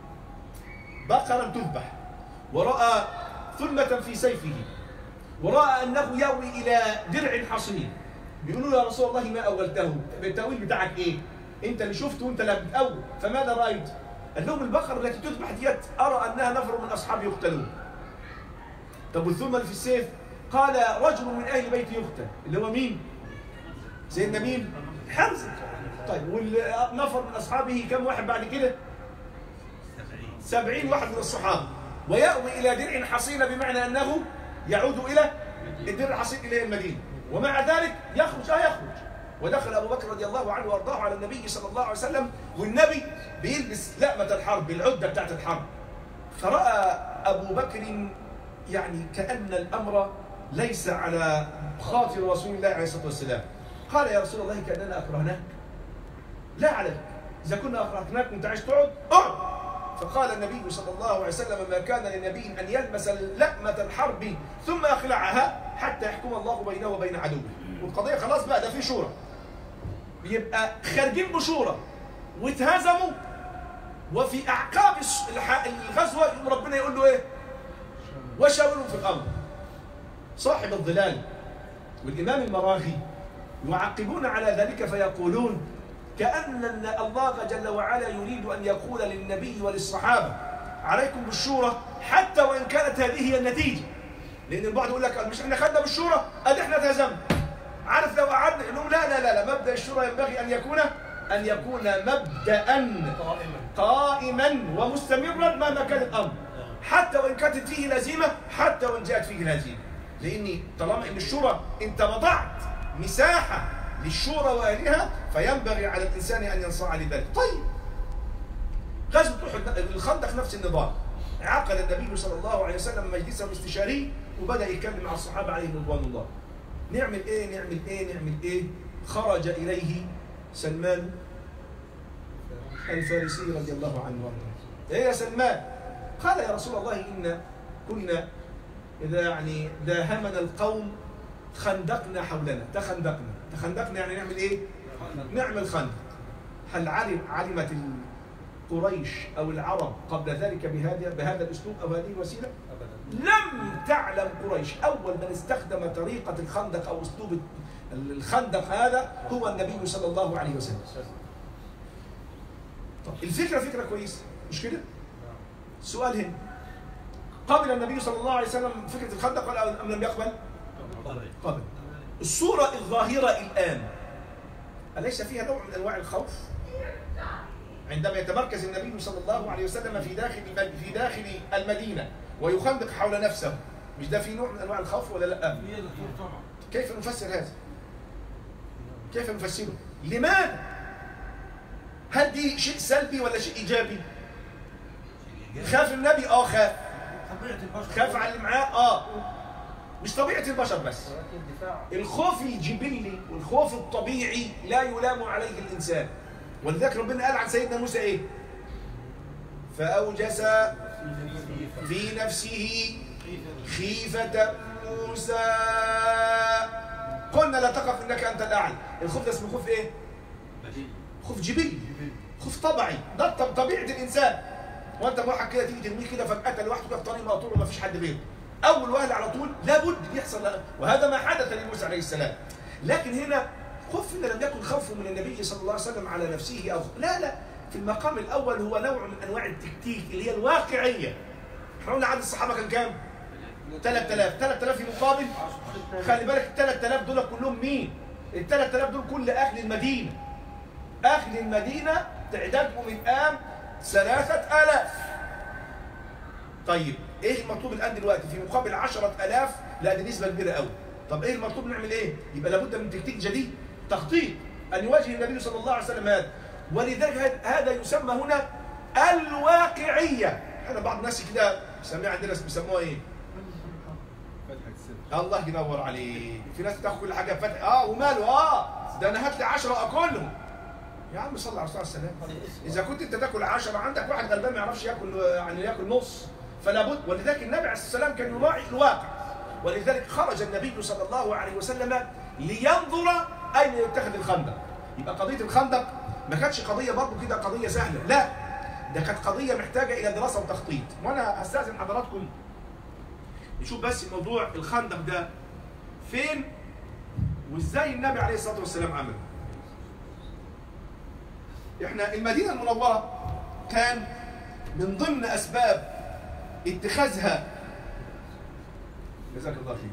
بقرا تذبح وراى ثلمه في سيفه وراى انه يأوي الى درع حصين بيقولوا له يا رسول الله ما اولته التاويل بتاعك ايه؟ انت اللي شفته وانت اللي بتأول فماذا رايت؟ قال لهم البقره التي تذبح ديت ارى انها نفر من اصحابي يقتلون طب والثلمه اللي في السيف؟ قال رجل من اهل بيتي يقتل اللي هو مين؟ سيدنا مين؟ حمزه طيب والنفر من اصحابه كم واحد بعد كده؟ سبعين واحد من الصحابه ويأوي إلى درع حصين بمعنى أنه يعود إلى الدرع الحصين إلى المدينة ومع ذلك يخرج آه يخرج ودخل أبو بكر رضي الله عنه وأرضاه على النبي صلى الله عليه وسلم والنبي بيلبس لأمة الحرب العدة بتاعت الحرب فرأى أبو بكر يعني كأن الأمر ليس على خاطر رسول الله عليه الصلاة والسلام قال يا رسول الله كأننا أكرهناك لا عليك إذا كنا أكرهناك وأنت عايز تقعد اقعد فقال النبي صلى الله عليه وسلم ما كان لنبي ان يلبس لأمة الحرب ثم يخلعها حتى يحكم الله بينه وبين عدوه والقضيه خلاص بقى ده في شورى يبقى خارجين بشورى واتهزموا وفي اعقاب الس- الح- الغزوه يقوم ربنا يقول له ايه؟ وشاورهم في الامر صاحب الظلال والامام المراغي يعقبون على ذلك فيقولون كأن الله جل وعلا يريد أن يقول للنبي وللصحابة عليكم بالشورى حتى وإن كانت هذه هي النتيجة لأن البعض يقول لك مش احنا خدنا بالشورى أدي احنا اتهزمنا عارف لو قعدنا يقول لهم لا لا لا لا مبدأ الشورى ينبغي أن يكون أن يكون مبدأ قائما قائما ومستمرا مهما كان الامر حتى وان كانت فيه لازمه حتى وان جاءت فيه لازمه لاني طالما ان الشورى انت وضعت مساحه للشورى واهلها فينبغي على الانسان ان ينصاع لذلك طيب غزوه احد الخندق نفس النظام عقد النبي صلى الله عليه وسلم مجلسه الاستشاري وبدا يتكلم مع الصحابه عليهم رضوان الله نعمل ايه نعمل ايه نعمل ايه خرج اليه سلمان الفارسي رضي الله عنه وارضاه ايه يا سلمان قال يا رسول الله ان كنا اذا يعني داهمنا القوم خندقنا حولنا تخندقنا تخندقنا يعني نعمل ايه نعمل خندق هل علم علمت قريش او العرب قبل ذلك بهذا بهذا الاسلوب او هذه الوسيله لم تعلم قريش اول من استخدم طريقه الخندق او اسلوب الخندق هذا هو النبي صلى الله عليه وسلم طب الفكره فكره كويسه مش كده؟ سؤال هنا قبل النبي صلى الله عليه وسلم فكره الخندق ولا ام لم يقبل؟ قبل الصوره الظاهره الان اليس فيها نوع من انواع الخوف؟ عندما يتمركز النبي صلى الله عليه وسلم في داخل في داخل المدينه ويخندق حول نفسه مش ده في نوع من انواع الخوف ولا لا؟ هي دكتور طبعا كيف نفسر هذا؟ كيف نفسره؟ لماذا؟ هل دي شيء سلبي ولا شيء ايجابي؟ خاف النبي اه خاف طبيعه البشر خاف على اللي معاه اه مش طبيعه البشر بس ولكن دفاع الخوف الجبلي والخوف الطبيعي لا يلام عليه الانسان ولذلك ربنا قال عن سيدنا موسى ايه؟ فاوجس في نفسه خيفة موسى قلنا لا تخف انك انت الاعلى الخوف ده اسمه خوف ايه؟ خوف جبلي خوف طبيعي ده طب- طبيعه الانسان وانت واحد كده تيجي ترميه كده فجاه لوحده كده في طريق مقطوع وما فيش حد غيره اول وهله على طول لابد بيحصل وهذا ما حدث لموسى عليه السلام لكن هنا خوف إن لم يكن خوف من النبي صلى الله عليه وسلم على نفسه او لا لا في المقام الاول هو نوع من انواع التكتيك اللي هي الواقعيه احنا قلنا عدد الصحابه كان كام؟ 3000 3000 في مقابل خلي بالك ال 3000 دول كلهم مين؟ ال 3000 دول كل اهل المدينه اهل المدينه تعدادهم الان 3000 طيب ايه المطلوب الان دلوقتي في مقابل 10000 لا دي نسبه كبيره قوي طب ايه المطلوب نعمل ايه يبقى لابد من تكتيك جديد تخطيط ان يواجه النبي صلى الله عليه وسلم هذا ولذلك هذا- هذا يسمى هنا الواقعيه احنا بعض الناس كده بيسميها عندنا بيسموها ايه الله ينور عليك في ناس بتاخد كل حاجه فتح اه وماله اه ده انا هات لي 10 اكلهم يا عم صل على الرسول عليه السلام اذا كنت انت تاكل 10 عندك واحد غلبان ما يعرفش ياكل يعني ياكل نص فلا بد ولذلك النبي عليه السلام كان يراعي الواقع ولذلك خرج النبي صلى الله عليه وسلم لينظر اين يتخذ الخندق يبقى قضيه الخندق ما كانتش قضيه برضه كده قضيه سهله لا ده كانت قضيه محتاجه الى دراسه وتخطيط وانا هستاذن حضراتكم نشوف بس موضوع الخندق ده فين وازاي النبي عليه الصلاه والسلام عمل احنا المدينه المنوره كان من ضمن اسباب اتخاذها جزاك الله خير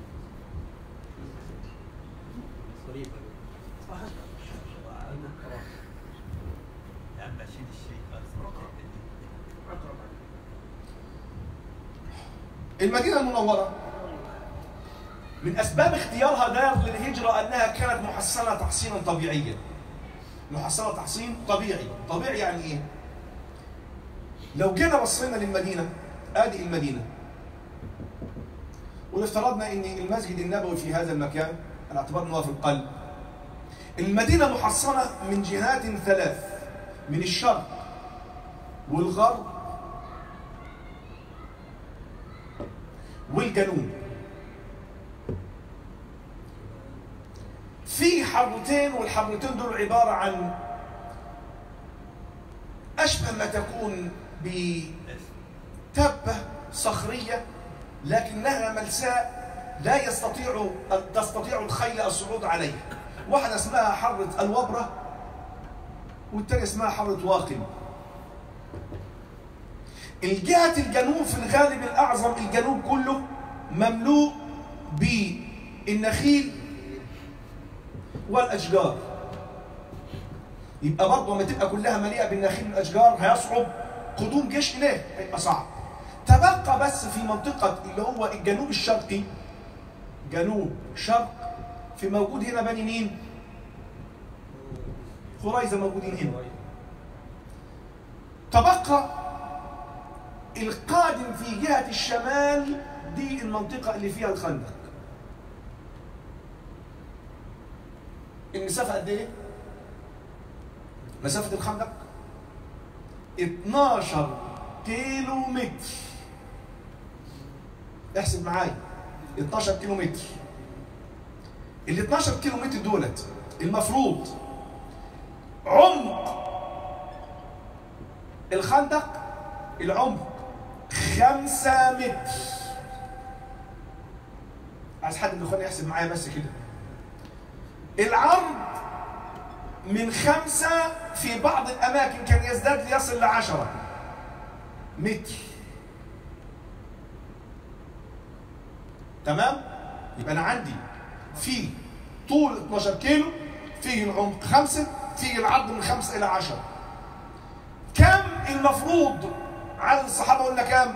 المدينة المنورة من أسباب اختيارها دار للهجرة أنها كانت محصنة تحصينا طبيعيا محصنة تحصين طبيعي طبيعي يعني إيه؟ لو جينا بصينا للمدينة آدي المدينة وافترضنا أن المسجد النبوي في هذا المكان على اعتبار أنه في القلب المدينة محصنة من جهات ثلاث من الشرق والغرب والجنوب في حرتين والحرتين دول عبارة عن أشبه ما تكون بتبة صخرية لكنها ملساء لا يستطيع تستطيع الخيل الصعود عليها واحدة اسمها حرة الوبرة والتانية اسمها حرة واقم الجهة الجنوب في الغالب الأعظم الجنوب كله مملوء بالنخيل والأشجار يبقى برضه لما تبقى كلها مليئة بالنخيل والأشجار هيصعب قدوم جيش إليه هيبقى صعب تبقى بس في منطقة اللي هو الجنوب الشرقي جنوب شرق في موجود هنا بني مين؟ قريظة موجودين هنا تبقى القادم في جهة الشمال دي المنطقة اللي فيها الخندق المسافة قد ايه؟ مسافة الخندق 12 كيلو متر احسب معايا 12 كيلو متر ال 12 كيلو متر دولت المفروض عمق الخندق العمق خمسة متر عايز حد من اخواني يحسب معايا بس كده العرض من خمسة في بعض الأماكن كان يزداد ليصل لعشرة متر تمام يبقى انا عندي في طول 12 كيلو فيه العمق 5 فيه العرض من 5 الى 10 كم المفروض عدد الصحابه قلنا كام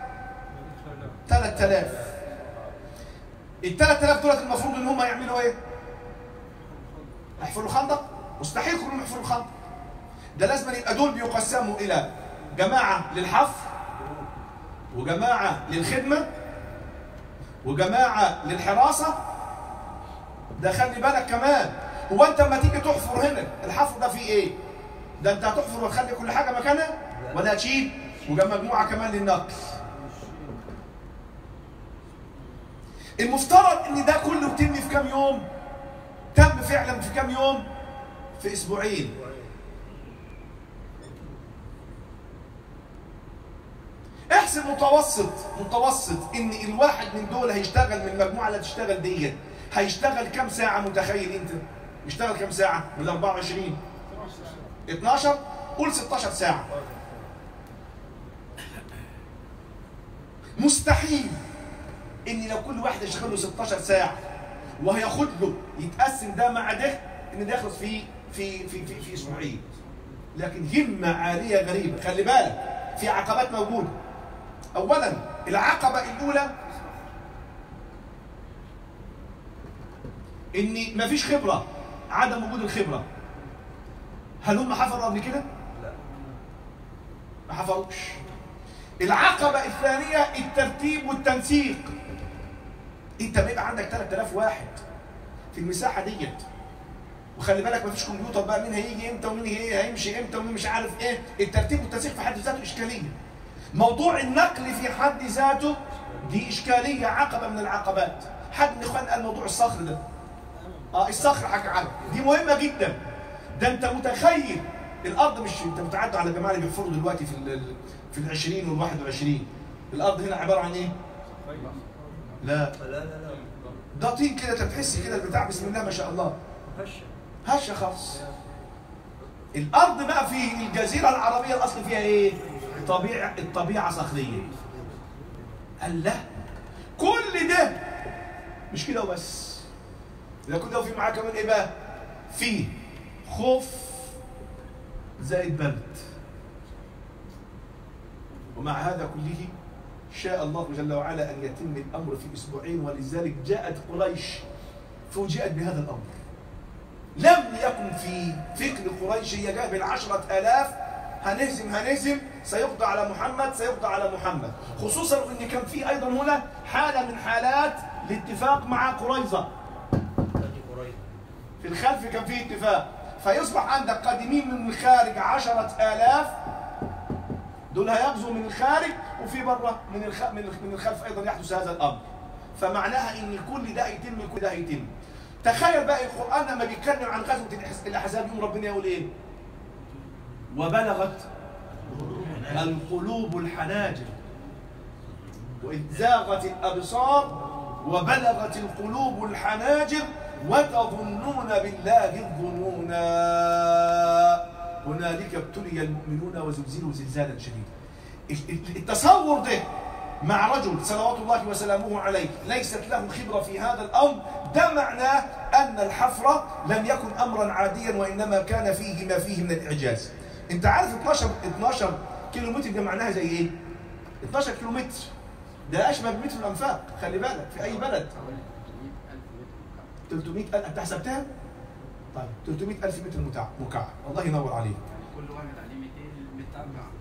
3000 ال 3000 دولت المفروض ان هم يعملوا ايه يحفروا خندق مستحيل كلهم يحفروا خندق ده لازم يبقى دول بيقسموا الى جماعه للحفر وجماعه للخدمه وجماعه للحراسه ده خلي بالك كمان هو انت لما تيجي تحفر هنا الحفر ده فيه ايه؟ ده انت هتحفر وتخلي كل حاجه مكانها ولا هتشيل ومجموعه كمان للنقل المفترض ان ده كله يتم في كام يوم تم فعلا في كام يوم في اسبوعين احسب متوسط متوسط ان الواحد من دول هيشتغل من المجموعه اللي هتشتغل ديت هيشتغل كام ساعه متخيل انت يشتغل كام ساعه من 24 12 قول 16 ساعه مستحيل ان لو كل واحد يشتغل له 16 ساعه وهياخد له يتقسم ده مع ده ان ده يخلص في في في في, في اسبوعين لكن همه عاليه غريبه خلي بالك في عقبات موجوده اولا العقبه الاولى ان مفيش خبره عدم وجود الخبره هل هم حفروا قبل كده؟ لا ما حفروش العقبه الثانيه الترتيب والتنسيق انت بيبقى عندك 3000 واحد في المساحه ديت وخلي بالك مفيش كمبيوتر بقى مين هيجي امتى ومين هي- هيمشي امتى ومين مش عارف ايه الترتيب والتنسيق في حد ذاته اشكاليه موضوع النقل في حد ذاته دي اشكاليه عقبه من العقبات حد من الاخوان قال موضوع الصخر ده اه الصخر حكى عنه دي مهمه جدا ده انت متخيل الارض مش انت متعدى على الجماعه اللي بيحفروا دلوقتي في ال في ال 20 وال 21 الارض هنا عباره عن ايه؟ لا لا لا لا ده طين كده انت بتحس كده البتاع بسم الله ما شاء الله هشه هشه خالص الارض بقى في الجزيره العربيه الاصل فيها ايه؟ طبيعه الطبيعه صخريه قال لا كل ده مش كده وبس ده كل ده وفي معاه كمان ايه بقى؟ فيه خوف زائد برد ومع هذا كله شاء الله جل وعلا ان يتم الامر في اسبوعين ولذلك جاءت قريش فوجئت بهذا الامر لم يكن في فكر قريش هي جاء بالعشرة آلاف هنهزم هنهزم سيقضى على محمد سيقضى على محمد خصوصا ان كان في ايضا هنا حالة من حالات الاتفاق مع قريظة في الخلف كان في اتفاق فيصبح عندك قادمين من الخارج عشرة آلاف دول هيغزوا من الخارج وفي بره من الخ... من الخ- من الخلف ايضا يحدث هذا الامر فمعناها ان كل ده هيتم كل ده هيتم تخيل بقى القران لما بيتكلم عن غزوه الأحز- الاحزاب يوم ربنا يقول ايه وبلغت القلوب الحناجر وإذ زاغت الأبصار وبلغت القلوب الحناجر وتظنون بالله الظنونا هنالك ابتلي المؤمنون وزلزلوا زلزالا شديدا التصور ده مع رجل صلوات الله وسلامه عليه ليست له خبرة في هذا الأمر ده معناه أن الحفر لم يكن أمرا عاديا وإنما كان فيه ما فيه من الإعجاز أنت عارف 12 12 كيلو متر ده معناها زي إيه؟ 12 كيلو متر ده أشبه بمتر الأنفاق خلي بالك في أي بلد حوالي 300000 مكعب 300 ألف أنت حسبتها؟ طيب 300 ألف متر مكعب مكعب الله ينور عليك كل واحد عليه 200 متر مكعب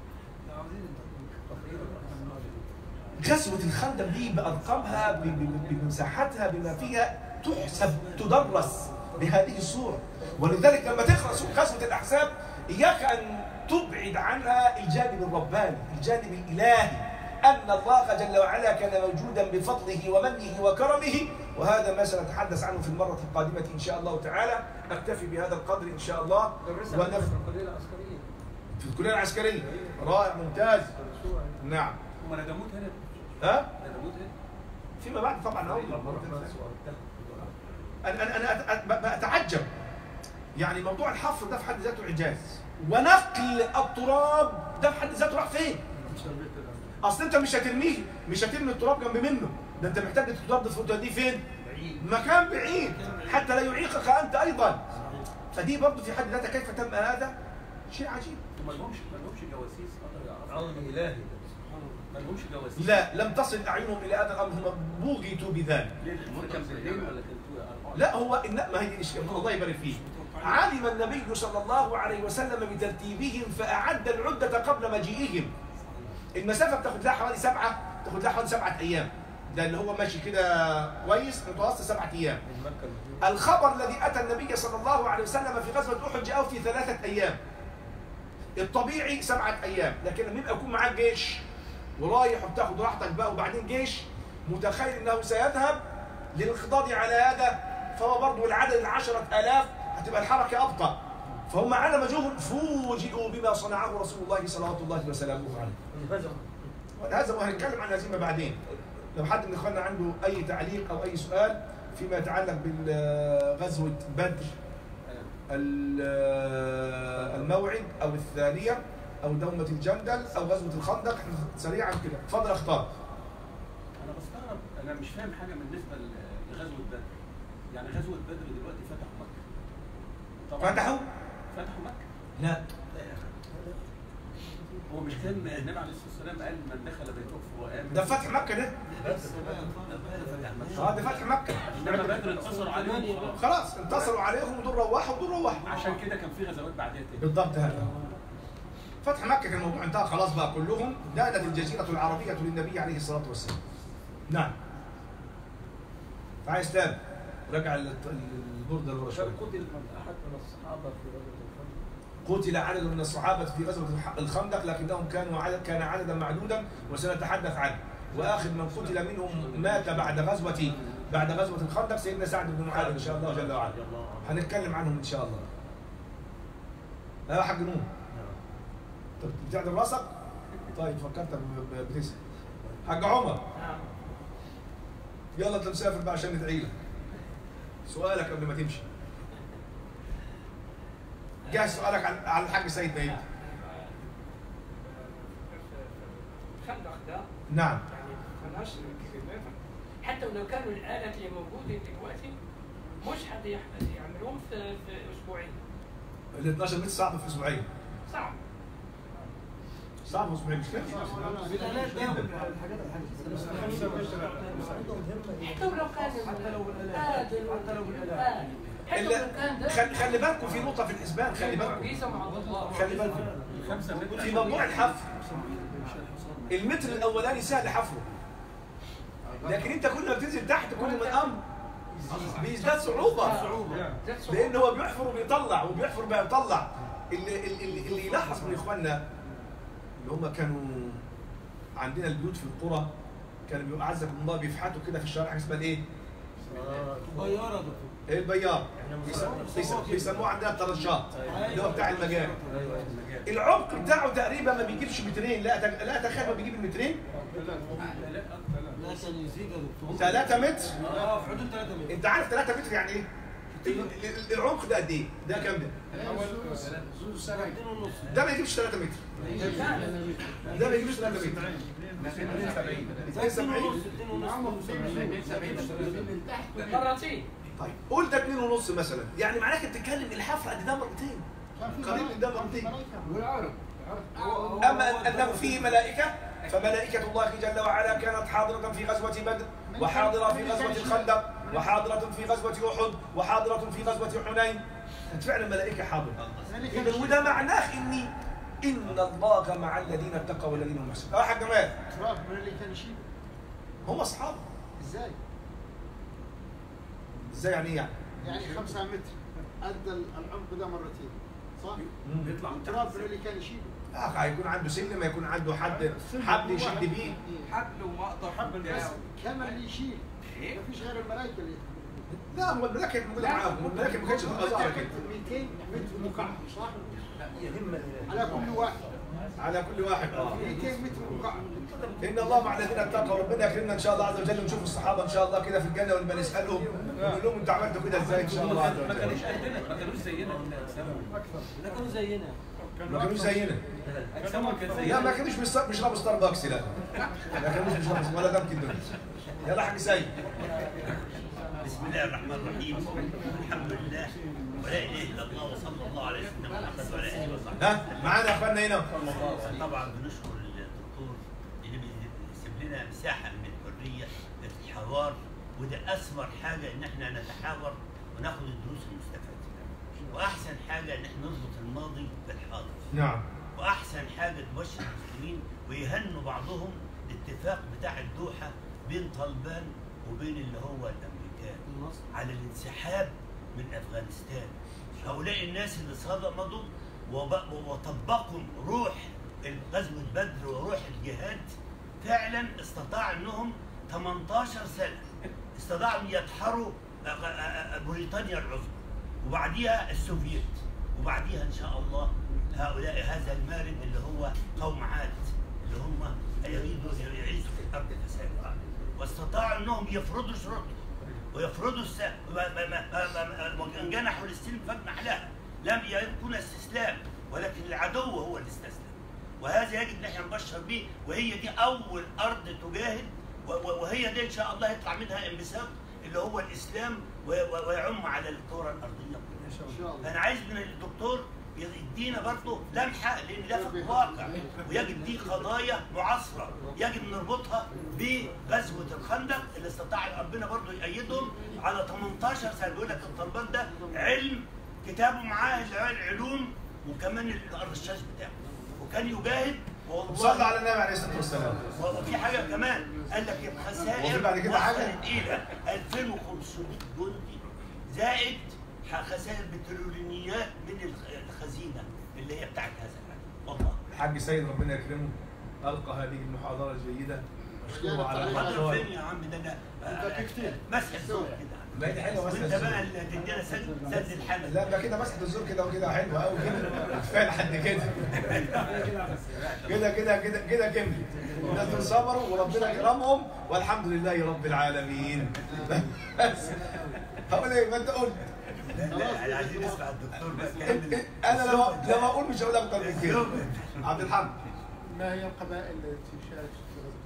غزوة الخندق دي بأرقامها ب- ب- بمساحتها بما فيها تحسب تدرس بهذه الصورة ولذلك لما تقرأ سورة غزوة الأحزاب إياك أن تبعد عنها الجانب الرباني الجانب الإلهي أن الله جل وعلا كان موجودا بفضله ومنه وكرمه وهذا ما سنتحدث عنه في المرة القادمة إن شاء الله تعالى أكتفي بهذا القدر إن شاء الله درسها ونف... في الكليه العسكريه في الكلية العسكرية رائع ممتاز نعم هم ندموت هنا ها ندموت هنا فيما بعد طبعا أول انا انا انا أت- ب- بتعجب يعني موضوع الحفر ده في حد ذاته اعجاز ونقل التراب ده في حد ذاته راح فين؟ اصل انت مش هترميه مش هترمي التراب جنب منه ده انت محتاج تتوظف وتوديه فين؟ مكان بعيد حتى لا يعيقك انت ايضا فدي برضه في حد ذاتها كيف تم هذا؟ شيء عجيب وما لهمش ما لهمش جواسيس قدروا يعرفوا عون الهي ما لهمش جواسيس لا لم تصل اعينهم الى هذا الامر هم بوغتوا بذلك ليه الامور كان بالليل ولا كانت أربعة؟ لا هو إن ما هي دي الإشكال الله يبارك فيه علم النبي صلى الله عليه وسلم بترتيبهم فأعد العدة قبل مجيئهم المسافة بتاخد لها حوالي سبعة تاخد لها حوالي سبعة أيام ده اللي هو ماشي كده كويس متوسط سبعة أيام من مكه المدينة. الخبر الذي أتى النبي صلى الله عليه وسلم في غزوة أحد جاءه في ثلاثة أيام الطبيعي سبعة أيام لكن لما يبقى يكون معاك جيش ورايح وبتاخد راحتك بقى وبعدين جيش متخيل أنه سيذهب للانقضاض على هذا فهو برضه العدد العشرة آلاف هتبقى الحركة أبطأ فهم على مجوهم فوجئوا بما صنعه رسول الله صلى الله وسلامه عليه انهزم هذا وهنتكلم عن الهزيمه بعدين لو حد من اخواننا عنده اي تعليق او اي سؤال فيما يتعلق بغزوه بدر ال- الموعد او الثانيه او دومه الجندل او غزوه الخندق احنا سريعا كده اتفضل اختار انا بستغرب انا مش فاهم حاجه بالنسبه ل- لغزوه بدر يعني غزوه بدر دلوقتي فتحوا مكه طبعا فتحوا فتحوا مكه لا هو مش كان النبي عليه الصلاه والسلام قال من دخل بيته فهو امن ده فتح مكه ده بس اه ده فتح مكه انما بدر انتصروا عليهم خلاص. خلاص انتصروا عليهم ودول روحوا ودول روحوا عشان كده كان في غزوات بعدها تاني بالضبط هذا فتح مكة كان الموضوع انتهى خلاص بقى كلهم دانت الجزيرة العربية للنبي عليه الصلاة والسلام نعم تعال اسلام رجع ال- البردة اللي ورا شوية. قتل من احد من الصحابه في غزوه الخندق قتل عدد من الصحابة في غزوة الح- الخندق لكنهم كانوا عدد كان عددا معدودا وسنتحدث عنه وآخر من قتل منهم مات بعد غزوة بعد غزوة الخندق سيدنا سعد بن معاذ إن شاء الله جل وعلا هنتكلم عنهم إن شاء الله لا حق نور طب بتعدل راسك؟ طيب فكرتك ب- ب- بتسأل حاج عمر يلا انت مسافر بقى عشان ندعي لك سؤالك قبل ما تمشي جاهز سؤالك على على الحاج سيد نايم الخندق ده نعم يعني ملهاش كبير حتى ولو كانوا الآلة اللي موجودة دلوقتي مش حد يح- يعملوهم في, في أسبوعين ال 12 متر صعب في اسبوعين صعب صعب في اسبوعين مش كده؟ حتى ولو كان حتى لو حتى لو حتى لو كان إلا ده خل- خلي بالكم في نقطة في الحسبان خلي بالكم معجزة مع الله خلي بالكم خمسة متر في موضوع الحفر المتر الأولاني سهل حفره لكن أنت كل ما بتنزل تحت كل ما الأمر بيزداد صعوبة ذات صعوبة. لان هو بيحفر وبيطلع وبيحفر وبيطلع اللي, اللي, اللي يلاحظ من اخواننا اللي هم كانوا عندنا البيوت في القرى كانوا بيبقوا اعزكم الله بيفحتوا كده في الشوارع حاجه اسمها الايه؟ طياره دكتور ايه البيار بيسموه- بيسموه عندنا الطرشات اللي هو بتاع المجال العمق بتاعه تقريبا ما بيجيبش مترين لا تك- لا تخيل ما بيجيب المترين لا كان يزيد يا دكتور 3 متر اه في حدود 3 متر انت عارف 3 متر يعني ايه؟ ال- ال- العمق ده قد ايه؟ ده كام ده؟ سنتين ونص ده ما يجيبش 3 متر ده ما يجيبش 3 متر 72 ستين ونص مرتين طيب قول ده 2 ونص مثلا يعني معناك انت بتتكلم الحفر قد ده مرتين قريب من ده مرتين والعرب اما انه فيه ملائكه فملائكه الله جل وعلا كانت حاضره في غزوه بدر وحاضره في غزوه الخندق وحاضره في غزوه احد وحاضره في غزوه حنين كانت فعلا ملائكه حاضره اذا وده معناه اني ان الله مع الذين اتقوا والذين هم محسنون اه حاج جمال تراب من اللي كان يشيل هم اصحاب ازاي؟ ازاي يعني ايه يعني؟ يعني خمسة متر أدى العمق ده مرتين صح؟ يطلع من تراب تحت من اللي كان يشيله اه هيكون عنده سلم يكون عنده حد حبل يشد بيه حبل ومقطع حبل بس كمان اللي يشيل مفيش غير الملائكة اللي لا هو الملاك كانت موجوده معاهم الملاك ما كانتش تبقى ظاهره كده 200 متر مكعب صح؟ يهم على كل واحد على كل واحد اه 200 متر مكعب ان الله مع الذين اتقوا ربنا يكرمنا ان شاء الله عز وجل ونشوف الصحابه ان شاء الله كده في الجنه ولما نسالهم نقول لهم انتوا عملتوا كده ازاي ان شاء الله عز ما وجل كانوش قدنا ما كانوش زينا كده ده كانوا زينا ما كانوش زينا اجسامهم كانت زي لا ما كانوش بيشربوا بيشربوا ستاربكس لا ما كانوش بيشربوا ولا دم كده يلا حاج سيد بسم الله الرحمن الرحيم الحمد لله ولا اله الا الله وصلى الله على سيدنا محمد وعلى اله وصحبه ها معانا يا اخواننا هنا طبعا بنشكر الدكتور اللي بيسيب لنا مساحه من الحريه للحوار وده اثمر حاجه ان احنا نتحاور وناخد الدروس المستفاده واحسن حاجه ان احنا نربط الماضي بالحاضر نعم واحسن حاجه تبشر المسلمين ويهنوا بعضهم الاتفاق بتاع الدوحه بين طالبان وبين اللي هو الامريكان على الانسحاب من افغانستان هؤلاء الناس اللي صدموا وب- وطبقوا روح غزوه بدر وروح الجهاد فعلا استطاع انهم 18 سنه استطاعوا ان يدحروا أ- أ- أ- بريطانيا العظمى وبعديها السوفييت وبعديها ان شاء الله هؤلاء هذا المارد اللي هو قوم عاد اللي هم يريدوا يعيشوا في الارض فسادا واستطاعوا انهم يفرضوا شروطهم ويفرضوا الس... ما- ما- ما- ما- ما- وان جنحوا للسلم فاجنح لها لم يكن استسلام ولكن العدو هو اللي استسلم وهذا يجب ان احنا نبشر به وهي دي اول ارض تجاهد و- و- وهي دي ان شاء الله يطلع منها انبساط اللي هو الاسلام و- و- ويعم على الكره الارضيه كلها ان شاء الله فانا عايز من الدكتور يدينا برضه لمحه لان ده في الواقع ويجب دي قضايا معاصره يجب نربطها بغزوه الخندق اللي استطاع ربنا برضه يأيدهم على 18 سنه بيقول لك الطالبان ده علم كتابه معاه الع- العلوم وكمان الرشاش بتاعه وكان يجاهد والله صلى على النبي عليه الصلاه والسلام وفي حاجه كمان قال لك وفي الخسائر بعد كده حاجة؟ وصلت الى 2500 جندي زائد ح- خسائر بترولينيات من الخ- الخزينه اللي هي بتاعت هذا العالم والله الحاج سيد ربنا يكرمه القى هذه المحاضره الجيده اشكره على حضر الحضور فين يا عم ده انا انت كتير. مسح الزور كده ما دي حلوه بس وانت بقى اللي تدينا سد سد الحنك لا ده كده مسحه الزور كده وكده حلوه قوي كده كفايه لحد كده كده كده كده كده كمل الناس دول صبروا وربنا كرمهم والحمد لله رب العالمين بس هقول ايه ما انت قلت لا لا انا عايزين نسمع الدكتور بقى إنت- كامل إنت- انا لو لو اقول مش هقول اكتر من كده عبد الحمد ما هي القبائل التي شاركت في غزوه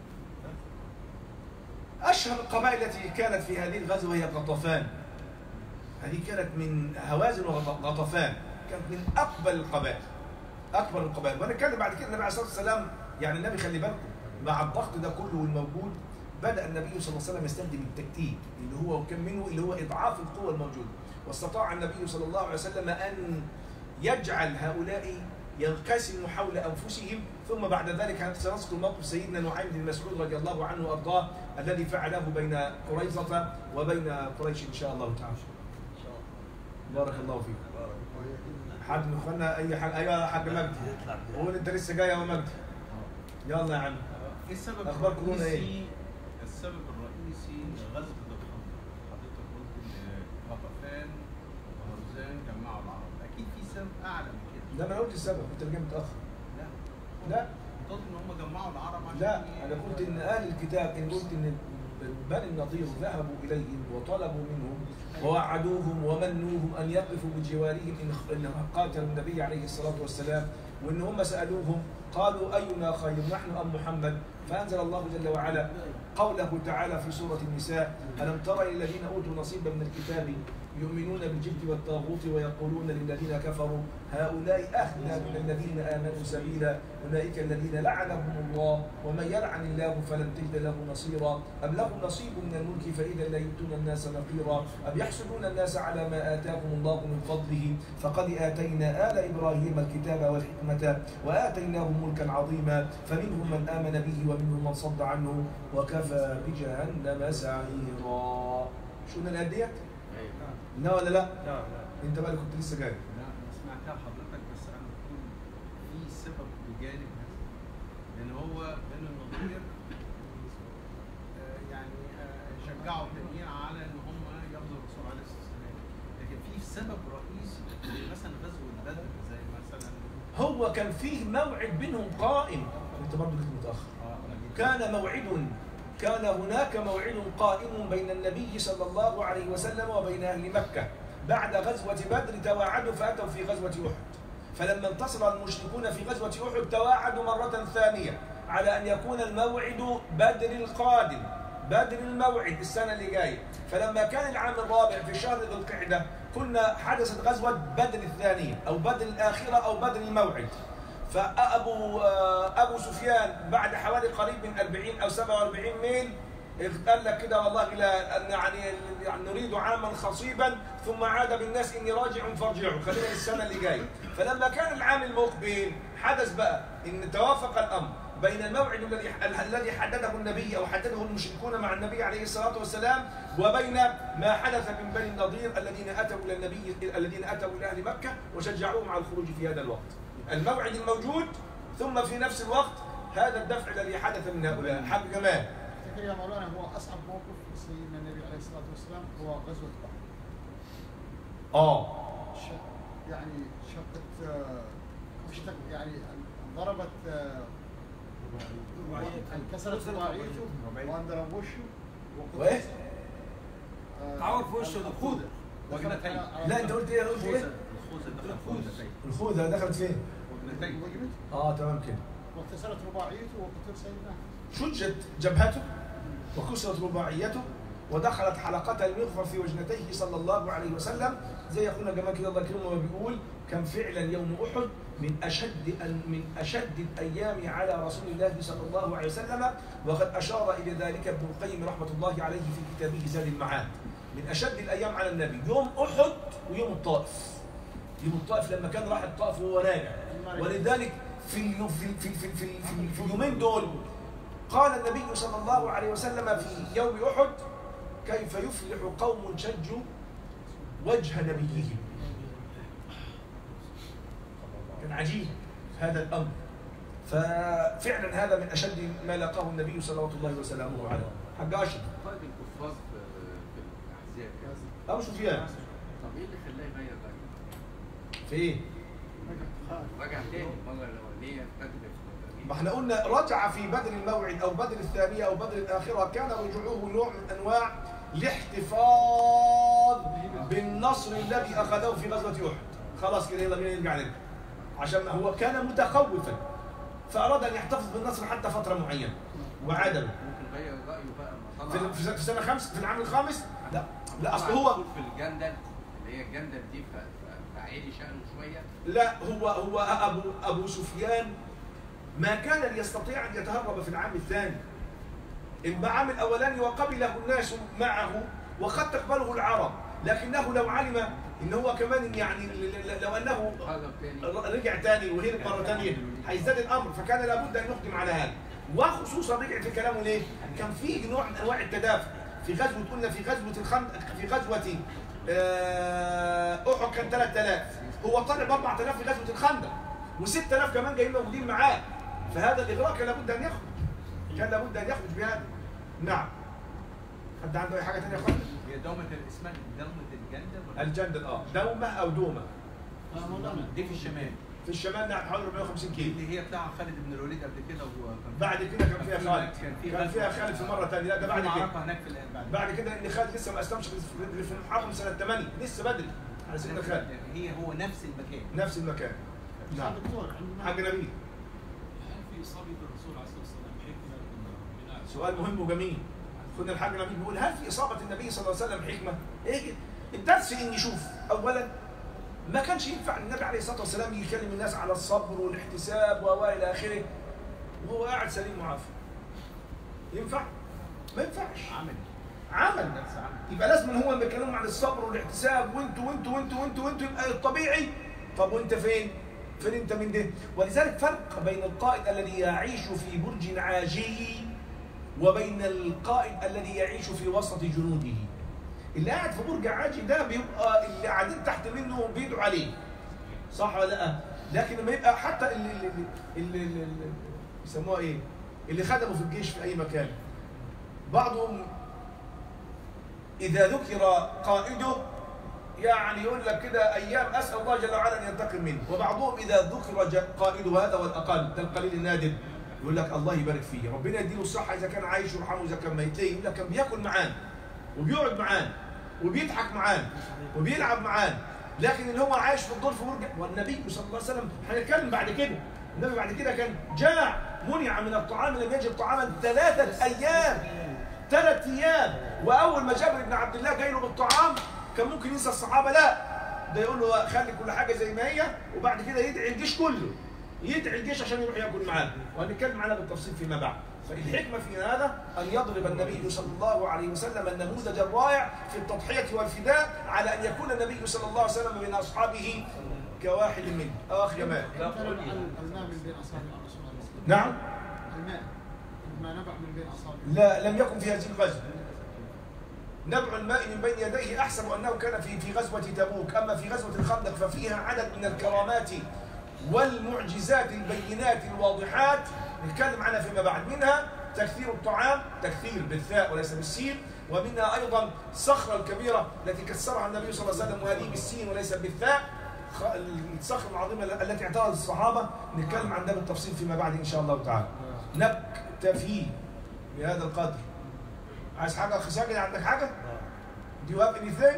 أشهر القبائل التي كانت في هذه الغزوة هي غطفان هذه كانت من هوازن وغطفان كانت من أقبل القبائل أكبر القبائل ونتكلم بعد كده النبي عليه الصلاة والسلام يعني النبي خلي بالكم مع الضغط ده كله والموجود بدأ النبي صلى الله عليه وسلم يستخدم التكتيك اللي هو كم منه اللي هو إضعاف القوة الموجودة واستطاع النبي صلى الله عليه وسلم أن يجعل هؤلاء ينقسموا حول انفسهم ثم بعد ذلك سنذكر موقف سيدنا نعيم بن مسعود رضي الله عنه وارضاه الذي فعله بين قريظه وبين قريش ان شاء الله تعالى. بارك الله فيك. حد من اخواننا اي حاجه ايوه يا حاج مجدي قول انت لسه جاي يا مجدي. يلا يا عم. ايه السبب أخبار كورونا إيه؟ الرئيسي السبب الرئيسي لغزوة الخندق حضرتك قلت ان غطفان وهرزان جمعوا العرب اكيد في سبب اعلى من كده لا ما انا قلت السبب انت جاي متاخر. لا لا قلت ان هم جمعوا العرب عشان لا ي- انا قلت ان اهل الكتاب ان قلت ان بني النضير ذهبوا اليهم وطلبوا منهم ووعدوهم ومنوهم ان يقفوا بجوارهم ان ان قاتلوا النبي عليه الصلاه والسلام وان هم سالوهم قالوا اينا خير نحن ام محمد فانزل الله جل وعلا قوله تعالى في سوره النساء الم تر الى الذين اوتوا نصيبا من الكتاب يؤمنون بالجبت والطاغوت ويقولون للذين كفروا هؤلاء اهدى من الذين امنوا سبيلا اولئك الذين لعنهم الله ومن يلعن الله فلن تجد له نصيرا ام لهم نصيب من الملك فاذا لا يؤتون الناس نقيرا ام يحسدون الناس على ما اتاهم الله من فضله فقد اتينا ال ابراهيم الكتاب والحكمه واتيناهم ملكا عظيما فمنهم من امن به ومنهم من صد عنه وكفى بجهنم سعيرا شو قلنا الآيات ديت؟ لا ولا لا؟ لا انت بقى اللي كنت لسه جاي لا انا سمعتها حضرتك بس انا بقول في سبب بجانب هذا لان هو بين النضير آه، يعني آه، شجعوا التانيين على ان هم ياخذوا الرسول عليه الصلاه والسلام لكن في سبب رئيسي زي مثلا غزوه بدر زي مثلا هو كان فيه موعد بينهم قائم انت برضه جيت متاخر اه انا جيت كان موعد كان هناك موعد قائم بين النبي صلى الله عليه وسلم وبين اهل مكه بعد غزوه بدر تواعدوا فاتوا في غزوه احد فلما انتصر المشركون في غزوة أحد تواعدوا مرة ثانية على أن يكون الموعد بدر القادم بدر الموعد السنة اللي جاية فلما كان العام الرابع في شهر ذي القعدة كنا حدثت غزوة بدر الثانية أو بدر الآخرة أو بدر الموعد فأبو آه، أبو سفيان بعد حوالي قريب من 40 أو 47 ميل قال لك كده والله لا أن يعني يعني نريد عاما خصيبا ثم عاد بالناس اني راجع فارجعوا خلينا السنه اللي جايه فلما كان العام المقبل حدث بقى ان توافق الامر بين الموعد الذي الذي حدده النبي او حدده المشركون مع النبي عليه الصلاه والسلام وبين ما حدث من بني النضير الذين اتوا الى النبي الذين اتوا الى اهل مكه وشجعوهم على الخروج في هذا الوقت. الموعد الموجود ثم في نفس الوقت هذا الدفع الذي حدث من هؤلاء حق جمال تفتكر يا مولانا هو اصعب موقف لسيدنا النبي عليه الصلاه والسلام هو غزوه احد اه ش- يعني شقت آه، اشتق يعني ضربت آه، انكسرت رباعيته وانضرب وشه وايه؟ آه، تعور في وشه ده. الخوذه وجنتين. لا انت قلت ايه قلت الخوذة ايه؟ الخوذة دخل في وجنتين الخوذه دخلت فين؟ وجنتين وجبت اه تمام كده واكتسرت رباعيته وقتل سيدنا شجت جبهته وكسرت رباعيته ودخلت حلقة المغفر في وجنتيه صلى الله عليه وسلم زي اخونا جمال كده الله يكرمه ما بيقول كان فعلا يوم احد من اشد من اشد الايام على رسول الله صلى الله عليه وسلم وقد اشار الى ذلك ابن القيم رحمه الله عليه في كتابه زاد المعاد من اشد الايام على النبي يوم احد ويوم الطائف يوم الطائف لما كان راح الطائف وهو راجع ولذلك في اليو- في في في في, في, في اليومين دول قال النبي صلى الله عليه وسلم في يوم احد كيف يفلح قوم شجوا وجه نبيهم كان عجيب هذا الامر ففعلا هذا من اشد ما لقاه النبي صلى الله وسلامه عليه حق اشرف قائد الكفار في في الاحزاب ابو سفيان طب ايه اللي خلاه يغير رايه؟ في ايه؟ رجع تاني المره الاولانيه ابتدى في ما احنا قلنا رجع في بدر الموعد او بدر الثانيه او بدر الاخره كان رجوعه نوع من انواع الاحتفاظ بالنصر الذي اخذه في غزوه احد خلاص كده يلا بينا نرجع نرجع عشان هو كان متخوفا فاراد ان يحتفظ بالنصر حتى فتره معينه وعاد له. ممكن غير رايه بقى ما في طلع في في سنه خمس في العام الخامس لا لا اصل طلع هو دخول في الجندل اللي هي الجندل دي ف- ف- فعالي شأنه شويه لا هو هو ابو ابو سفيان ما كان ليستطيع ان يتهرب في العام الثاني العام الاولاني وقبله الناس معه وقد تقبله العرب لكنه لو علم ان هو كمان يعني ل- ل- لو انه هرب تاني رجع تاني وهرب مره ثانيه هيزداد الامر فكان لابد ان يقدم على هذا وخصوصا رجع في كلامه ليه؟ كان في نوع من انواع التدافع في غزوه قلنا في غزوه الخندق في غزوه آه، احد كان 3000 هو طالع ب 4000 في غزوه الخندق و6000 كمان جايين موجودين معاه فهذا الاغراء كان لابد ان يخرج كان لابد ان يخرج بهذا نعم حد عنده اي حاجه ثانيه يا اخوانا؟ هي دومة اسمها دومة الجندل ولا الجندل اه دومه او دومه آه، مولانا دي في الشمال في الشمال نعم حوالي 450 كيلو اللي هي بتاع خالد بن الوليد قبل كده وكان بعد كده كان فيها خالد كان في كان فيها خالد في مره ثانيه لا ده بعد في كده معركة هناك في الآن بعد بعد كده ان خالد لسه ما اسلمش في في المحرم سنه 8 لسه بدري على سيدنا خالد هي هو نفس المكان نفس المكان نعم دكتور عندنا حق نبيل هل في إصابة الرسول عليه الصلاة والسلام حكمة من من سؤال مهم وجميل خدنا الحاج نبيل بيقول هل في اصابه النبي صلى الله عليه وسلم حكمه؟ ايه الدرس اني شوف اولا ما كانش ينفع النبي عليه الصلاه والسلام يكلم الناس على الصبر والاحتساب والى اخره وهو قاعد سليم معافى ينفع؟ ما ينفعش عمل عمل درس عمل يبقى لازم ان هو بيتكلموا عن الصبر والاحتساب وانتوا وانتوا وانتوا وانتوا وانتوا يبقى الطبيعي طب وانت فين؟ فين انت من ده؟ ولذلك فرق بين القائد الذي يعيش في برج عاجي وبين القائد الذي يعيش في وسط جنوده. اللي قاعد في برج عاجي ده بيبقى اللي قاعدين تحت منه بيدعوا عليه. صح ولا لا؟ لكن لما يبقى حتى اللي اللي اللي, اللي, اللي يسموها ايه؟ اللي خدموا في الجيش في اي مكان. بعضهم إذا ذكر قائده يعني يقول لك كده أيام أسأل الله جل وعلا أن ينتقم منه وبعضهم إذا ذكر ج- قائده هذا والأقل ده القليل النادر يقول لك الله يبارك فيه ربنا يديله الصحة إذا كان عايش ويرحمه إذا كان ميت ليه؟ يقول لك كان بياكل معانا وبيقعد معانا وبيضحك معانا وبيلعب معانا لكن اللي هو عايش في الدور في برج والنبي صلى الله عليه وسلم هنتكلم بعد كده النبي بعد كده كان جاع منع من الطعام لم يجد طعاما ثلاثة أيام ثلاث أيام وأول ما جابر بن عبد الله جاي له بالطعام كان ممكن ينسى الصحابة لا ده يقول له خلي كل حاجة زي ما هي وبعد كده يدعي الجيش كله يدعي الجيش عشان يروح ياكل معاه وهنتكلم عنها بالتفصيل فيما بعد فالحكمة في هذا أن يضرب النبي صلى الله عليه وسلم النموذج الرائع في التضحية والفداء على أن يكون النبي صلى الله عليه وسلم من أصحابه كواحد منه أخ جمال مثلا الماء من بين اصابع الرسول عليه الصلاه والسلام نعم الماء ما نبع من بين اصابع لا لم يكن في هذه الغزوة نبع الماء من بين يديه أحسب أنه كان في في غزوة تبوك أما في غزوة الخندق ففيها عدد من الكرامات والمعجزات البينات الواضحات نتكلم عنها فيما بعد منها تكثير الطعام تكثير بالثاء وليس بالسين ومنها أيضا الصخرة الكبيرة التي كسرها النبي صلى الله عليه وسلم وهذه بالسين وليس بالثاء خ- الصخرة العظيمة التي اعترض الصحابة نتكلم عن ده بالتفصيل فيما بعد إن شاء الله تعالى نكتفي بهذا القدر عايز حاجة أخي ساجد عندك حاجة؟ Do you have anything?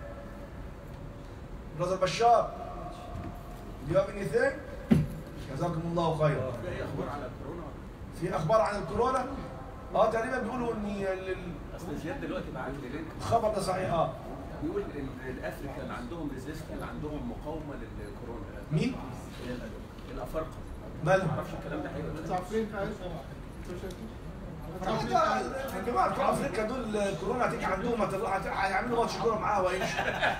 Brother Bashar Do you have anything? جزاكم الله خيرا في اخبار على الكورونا في أخبار عن الكورونا؟ اه تقريبا بيقولوا ان ال- ال- اصل زياد دلوقتي بعت لي لينك الخبر ده صحيح اه بيقول ال- الافريكان عندهم ريزيستنت عندهم مقاومه للكورونا مين؟ الافارقه مالهم؟ ما اعرفش الكلام ده حقيقي ولا انت لا. عارفين حاجه طب ده يا جماعه بتوع افريقيا دول كورونا هتيجي عندهم هت- هت- هيعملوا ماتش كوره معاها وهيمشوا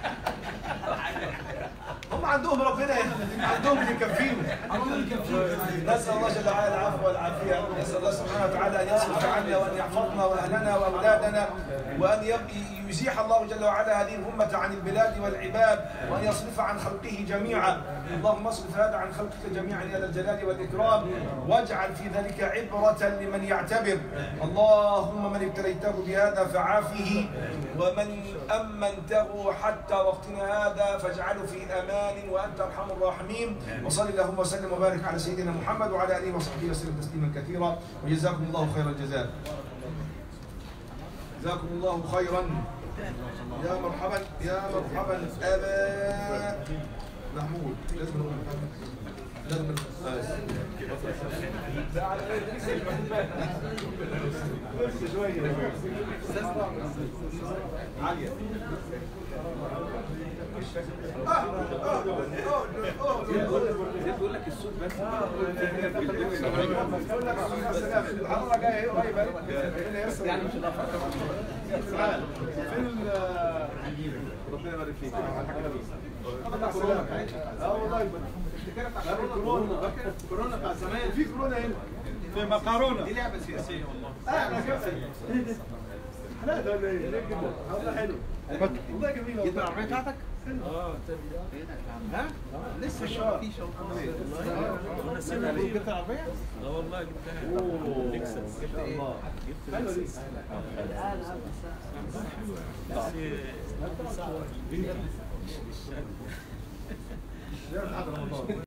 هم عندهم ربنا عندهم اللي يكفيهم نسال الله جل وعلا العفو والعافيه نسال الله سبحانه وتعالى ان يصرف عنا وان يحفظنا واهلنا واولادنا وان يب- يزيح الله جل وعلا هذه الامه عن البلاد والعباد وان يصرف عن خلقه جميعا اللهم اصرف هذا عن خلقك جميعا يا ذا الجلال والاكرام واجعل في ذلك عبره لمن يعتبر اللهم من ابتليته بهذا فعافه ومن امنته حتى وقتنا هذا فاجعله في امان وانت ارحم الراحمين وصل اللهم وسلم وبارك على سيدنا محمد وعلى اله وصحبه وسلم تسليما كثيرا وجزاكم الله خير الجزاء جزاكم الله خيرا يا مرحبا يا مرحبا ابا محمود لازم نقول لازم نقول. بس شويه عاليه آه، آه، آه، آه، زياد بيقول لك الصوت بس يقول لك يا سلام الحضاره جايه ايه قريبه هنا يسر يعني مش الافارقه تعال فين ال- ربنا يبارك فيك اه والله كورونا كورونا بتاع زمان في كورونا هنا في مقارونة دي لعبة سياسية والله اه انا كده لا ده ولا ايه والله حلو والله جميل والله العربية بتاعتك؟ ها؟ لسه شاء. في شوط نسينا ليه جبت العربية؟ اه والله جبتها نكسب جبت ايه؟ حلوه دي بس زي ما رمضان